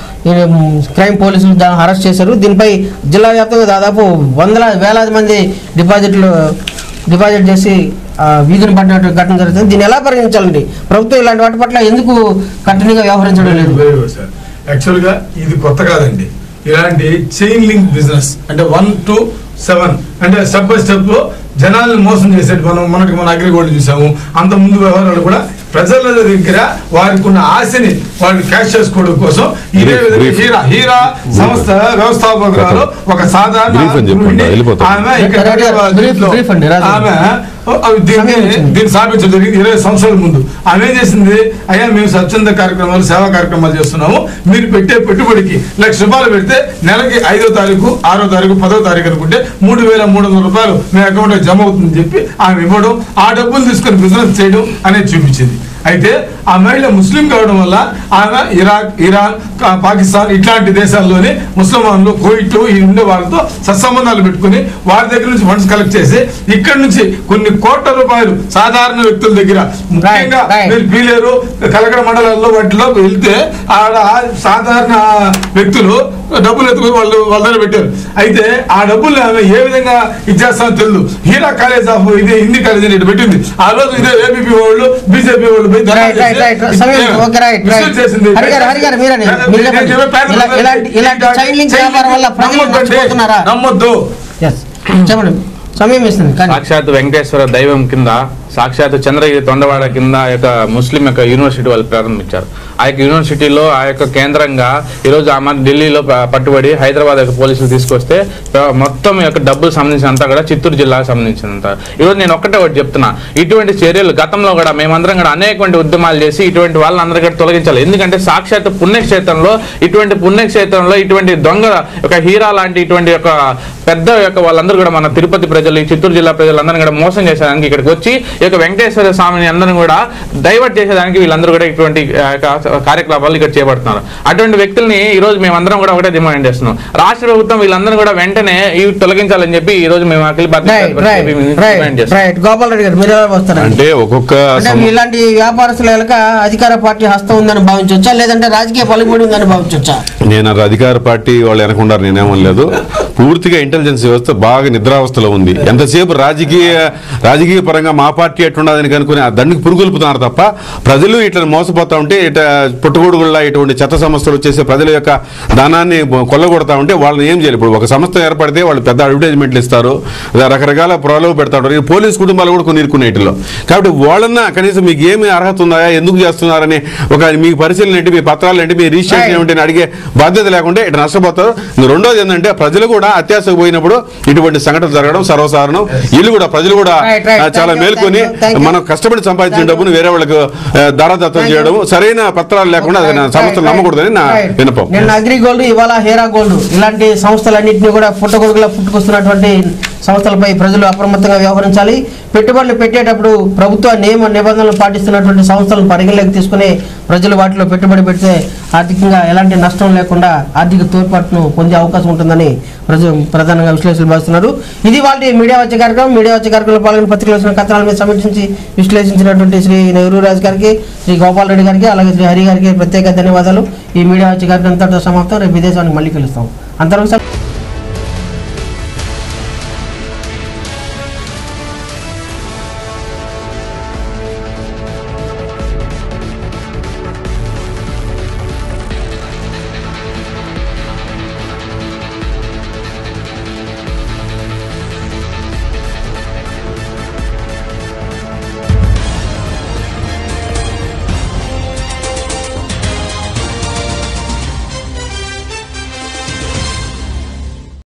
క్రైమ్ పోలీసులు దాన్ని అరెస్ట్ చేశారు దీనిపై జిల్లా వ్యాప్తంగా దాదాపు వందల వేలాది మంది డిపాజిట్లు డిపాజిట్ చేసి ఆ, వీధిన పడినట్టు ఘటన జరుగుతుంది దీన్ని ఎలా పరిగణించాలండి ప్రభుత్వం ఇలాంటి వాటి పట్ల ఎందుకు కఠినంగా వ్యవహరించడం లేదు వెరీ గుడ్ సార్ యాక్చువల్ గా ఇది కొత్త కాదండి ఇలాంటి చైన్ లింక్ బిజినెస్ అంటే వన్ టు సెవెన్ అంటే స్టెప్ బై స్టెప్ లో జనాల్ని మోసం చేసేది మనం మనకి మన అగ్రిగోల్డ్ చూసాము అంత ముందు వ్యవహారాలు కూడా ప్రజల దగ్గర వారికి ఉన్న ఆశని వాళ్ళు క్యాష్ చేసుకోవడం కోసం ఇదే Brief, విధంగా brief. హీరా హీరా సంస్థ వ్యవస్థాపకురాలు ఒక సాధారణ Brief అని చెప్పండి, గృహిణి. వెళ్ళిపోతాం. ఆమె ఇక్కడ Brief, దీంట్లో brief అండి, రాజు. ఆమె ఓ, అవి దీన్ని సమయం వచ్చింది. దీన్ని స్థాపించడం జరిగింది ఇరవై సంవత్సరాల ముందు ఆమె ఏం చేసింది అయ్యా మేము స్వచ్ఛంద కార్యక్రమాలు సేవా కార్యక్రమాలు చేస్తున్నాము మీరు పెట్టే పెట్టుబడికి లక్ష రూపాయలు పెడితే నెలకి ఐదో తారీఖు ఆరో తారీఖు పదో తారీఖు అనుకుంటే మూడు వేల మూడు వందల రూపాయలు మీ అకౌంట్లో జమ అవుతుందని చెప్పి ఆమె ఇవ్వడం ఆ డబ్బులు తీసుకొని బిజినెస్ చేయడం అనేది చూపించింది అయితే ఆ మహిళ ముస్లిం కావడం వల్ల ఆమె ఇరాక్ ఇరాన్ కా- పాకిస్తాన్ ఇట్లాంటి దేశాల్లోని ముసల్మాన్లు కోయిట్లు ఈ ఉండే వాళ్ళతో సత్సంబంధాలు పెట్టుకుని వారి దగ్గర నుంచి ఫండ్స్ కలెక్ట్ చేసి ఇక్కడ నుంచి కొన్ని కోట్ల రూపాయలు సాధారణ వ్యక్తుల దగ్గర ముఖ్యంగా right. మీరు పీలేరు కలకడ మండలాల్లో వాటిలో వెళ్తే ఆడ సాధారణ వ్యక్తులు డబ్బులు ఎత్తుకుని వాళ్ళు వాళ్ళ దగ్గర పెట్టారు అయితే ఆ డబ్బులు ఆమె ఏ విధంగా ఇచ్చేస్తామో తెలియదు హీరా కాలేజ్ ఆఫ్ ఇది హిందీ కాలేజ్ అని ఇటు పెట్టింది ఆ రోజు ఇదే ఏబీపీ వాళ్ళు బీజేపీ వాళ్ళు పోయి ధర్నా రైట్ రైట్ రైట్ చేసి సమయం ఓకే రైట్ విసుగు రైట్ చేసింది. హరి గారు హరి గారు మీరని నేను మీరు చెప్పే చెప్పండి. పేదలు ఇలా- ఇలాంటి ఇలాంటి చైన్ లింక్ వ్యాపారం వల్ల ప్రజలు నమ్మొద్దండి. నష్టపోతున్నారా నమ్మొద్దు ఎస్ చెప్పండి సమయం ఇస్తుంది కానీ సాక్షాత్ వెంకటేశ్వర దైవం కింద సాక్షాత్ చంద్రగిరి తొండవాడ కింద ఆ యొక్క ముస్లిం యొక్క యూనివర్సిటీ వాళ్ళు ప్రారంభించారు ఆ యొక్క యూనివర్సిటీలో ఆ యొక్క కేంద్రంగా ఈరోజు ఆమె ఢిల్లీలో ప- పట్టుబడి హైదరాబాద్ యొక్క పోలీసులు తీసుకొస్తే ఆ, మొత్తం యొక్క డబ్బులు సంబంధించినంత కూడా చిత్తూరు జిల్లాకు సంబంధించినంత ఈరోజు నేను ఒక్కటే ఒకటి చెప్తున్నా ఇటువంటి చర్యలు గతంలో కూడా మేమందరం కూడా అనేకటువంటి ఉద్యమాలు చేసి ఇటువంటి వాళ్ళందరూ కూడా తొలగించాలి ఎందుకంటే సాక్షాత్ పుణ్యక్షేత్రంలో ఇటువంటి పుణ్యక్షేత్రంలో ఇటువంటి దొంగ ఒక హీరా లాంటి ఇటువంటి యొక్క పెద్ద యొక్క వాళ్ళందరూ కూడా మన తిరుపతి ప్రజలు ఈ చిత్తూరు జిల్లా ప్రజలందరూ కూడా మోసం చేసేదానికి ఇక్కడికి వచ్చి ఈ యొక్క వెంకటేశ్వర స్వామిని అందరం కూడా డైవర్ట్ చేసేదానికి వీళ్ళందరూ కూడా ఇటువంటి ఆ, యొక్క కార్యకలాపాలు ఇక్కడ చేపడుతున్నారు అటువంటి వ్యక్తుల్ని ఈ రోజు మేమందరం కూడా ఒకటే డిమాండ్ చేస్తున్నాం రాష్ట్ర ప్రభుత్వం వీళ్ళందరూ కూడా వెంటనే ఇవి తొలగించాలని చెప్పి ఈ రోజు మేము Akhila Bharatiya right Janata right party demand right చేస్తున్నాం రైట్ గోపాల్ రెడ్డి గారు మీరు ఎలా వస్తారండి అంటే ఒక్కొక్క అంటే సమ- ఇలాంటి వ్యాపారస్తుల వెనక అధికార పార్టీ హస్తం ఉందని భావించవచ్చా లేదంటే రాజకీయ పలుకుబడి ఉందని భావించవచ్చా నేను అది అధికార పార్టీ వాళ్ళు వెనకుండారు నేనేమనలేదు పూర్తిగా ఇంటెలిజెన్స్ వ్యవస్థ బాగా నిద్రావస్థలో ఉంది ఎంతసేపు రాజకీయ రాజకీయ పరంగా మా పార్టీ ఎట్లుండదని కనుక్కుని ఆ దండికి పురుగులుపుతున్నారు తప్ప ప్రజలు ఇట్లా మోసపోతా ఉంటే ఇట పుట్టుగొడుగుల్లా ఇటువంటి చెత్త సంస్థలు వచ్చేసి ప్రజల యొక్క ధనాన్ని కొల్లగొడతా ఉంటే వాళ్ళని ఏం చేయాలి ఇప్పుడు ఒక సంస్థ ఏర్పడితే వాళ్ళు పెద్ద అడ్వర్టైజ్మెంట్లు ఇస్తారు రకరకాల ప్రలోభ పెడతా ఉంటారు ఈ పోలీస్ కుటుంబాలు కూడా కొన్ని ఇరుక్కున్నాయి వీటిలో కాబట్టి వాళ్ళన్నా కనీసం మీకు ఏమి అర్హత ఉందా ఎందుకు చేస్తున్నారని ఒక మీకు పరిశీలన ఏంటి మీ పత్రాలు ఏంటి మీ రిజిస్ట్రేషన్ Right. ఏమిటి అని అడిగే బాధ్యత లేకుండా ఇటు నష్టపోతారు ఇంక రెండోది ఏంటంటే ప్రజలు కూడా అత్యాశకు పోయినప్పుడు ఇటువంటి సంఘటనలు జరగడం సర్వసాధారణం వీళ్ళు కూడా ప్రజలు కూడా Right, right. ఆ, చాలా Thank you, మేల్కొని thank you, thank you. మనం కష్టపడి సంపాదించిన Thank you. డబ్బును వేరే వాళ్ళకు దారాదత్తం Thank you. చేయడం సరైన పత్రాలు లేకుండా అది నా Right, సంస్థలు right, నమ్మకూడదని నా right. వినపం నిన్న అగ్రి గోల్డ్ ఇవాళ హేరా గోల్డ్ ఇలాంటి సంస్థలన్నింటినీ కూడా పుట్టగొడుగులా పుట్టుకొస్తున్నటువంటి సంస్థలపై ప్రజలు అప్రమత్తంగా వ్యవహరించాలి పెట్టుబడులు పెట్టేటప్పుడు ప్రభుత్వ నియమ నిబంధనలు పాటిస్తున్నటువంటి సంస్థలను పరిగణలోకి తీసుకుని ప్రజలు వాటిలో పెట్టుబడి పెడితే ఆర్థికంగా ఎలాంటి నష్టం లేకుండా ఆర్థిక తోడ్పాటును పొందే అవకాశం ఉంటుందని ప్రజలు ప్రధానంగా విశ్లేషణలు భావిస్తున్నారు ఇది వాళ్ళ మీడియా వచ్చే కార్యక్రమం మీడియా వచ్చే కార్యక్రమంలో పాల్గొని పత్రికలు వచ్చిన కథనాల మీద సమీక్షించి విశ్లేషించినటువంటి శ్రీ నెహ్రూ రాజు గారికి శ్రీ గోపాల్ రెడ్డి గారికి అలాగే శ్రీ హరి గారికి ప్రత్యేక ధన్యవాదాలు ఈ మీడియా వచ్చే కార్యక్రమం అంతటితో సమాప్తం రేపు విదేశానికి మళ్ళీ కలుస్తాం అంతవరకు సెలవు.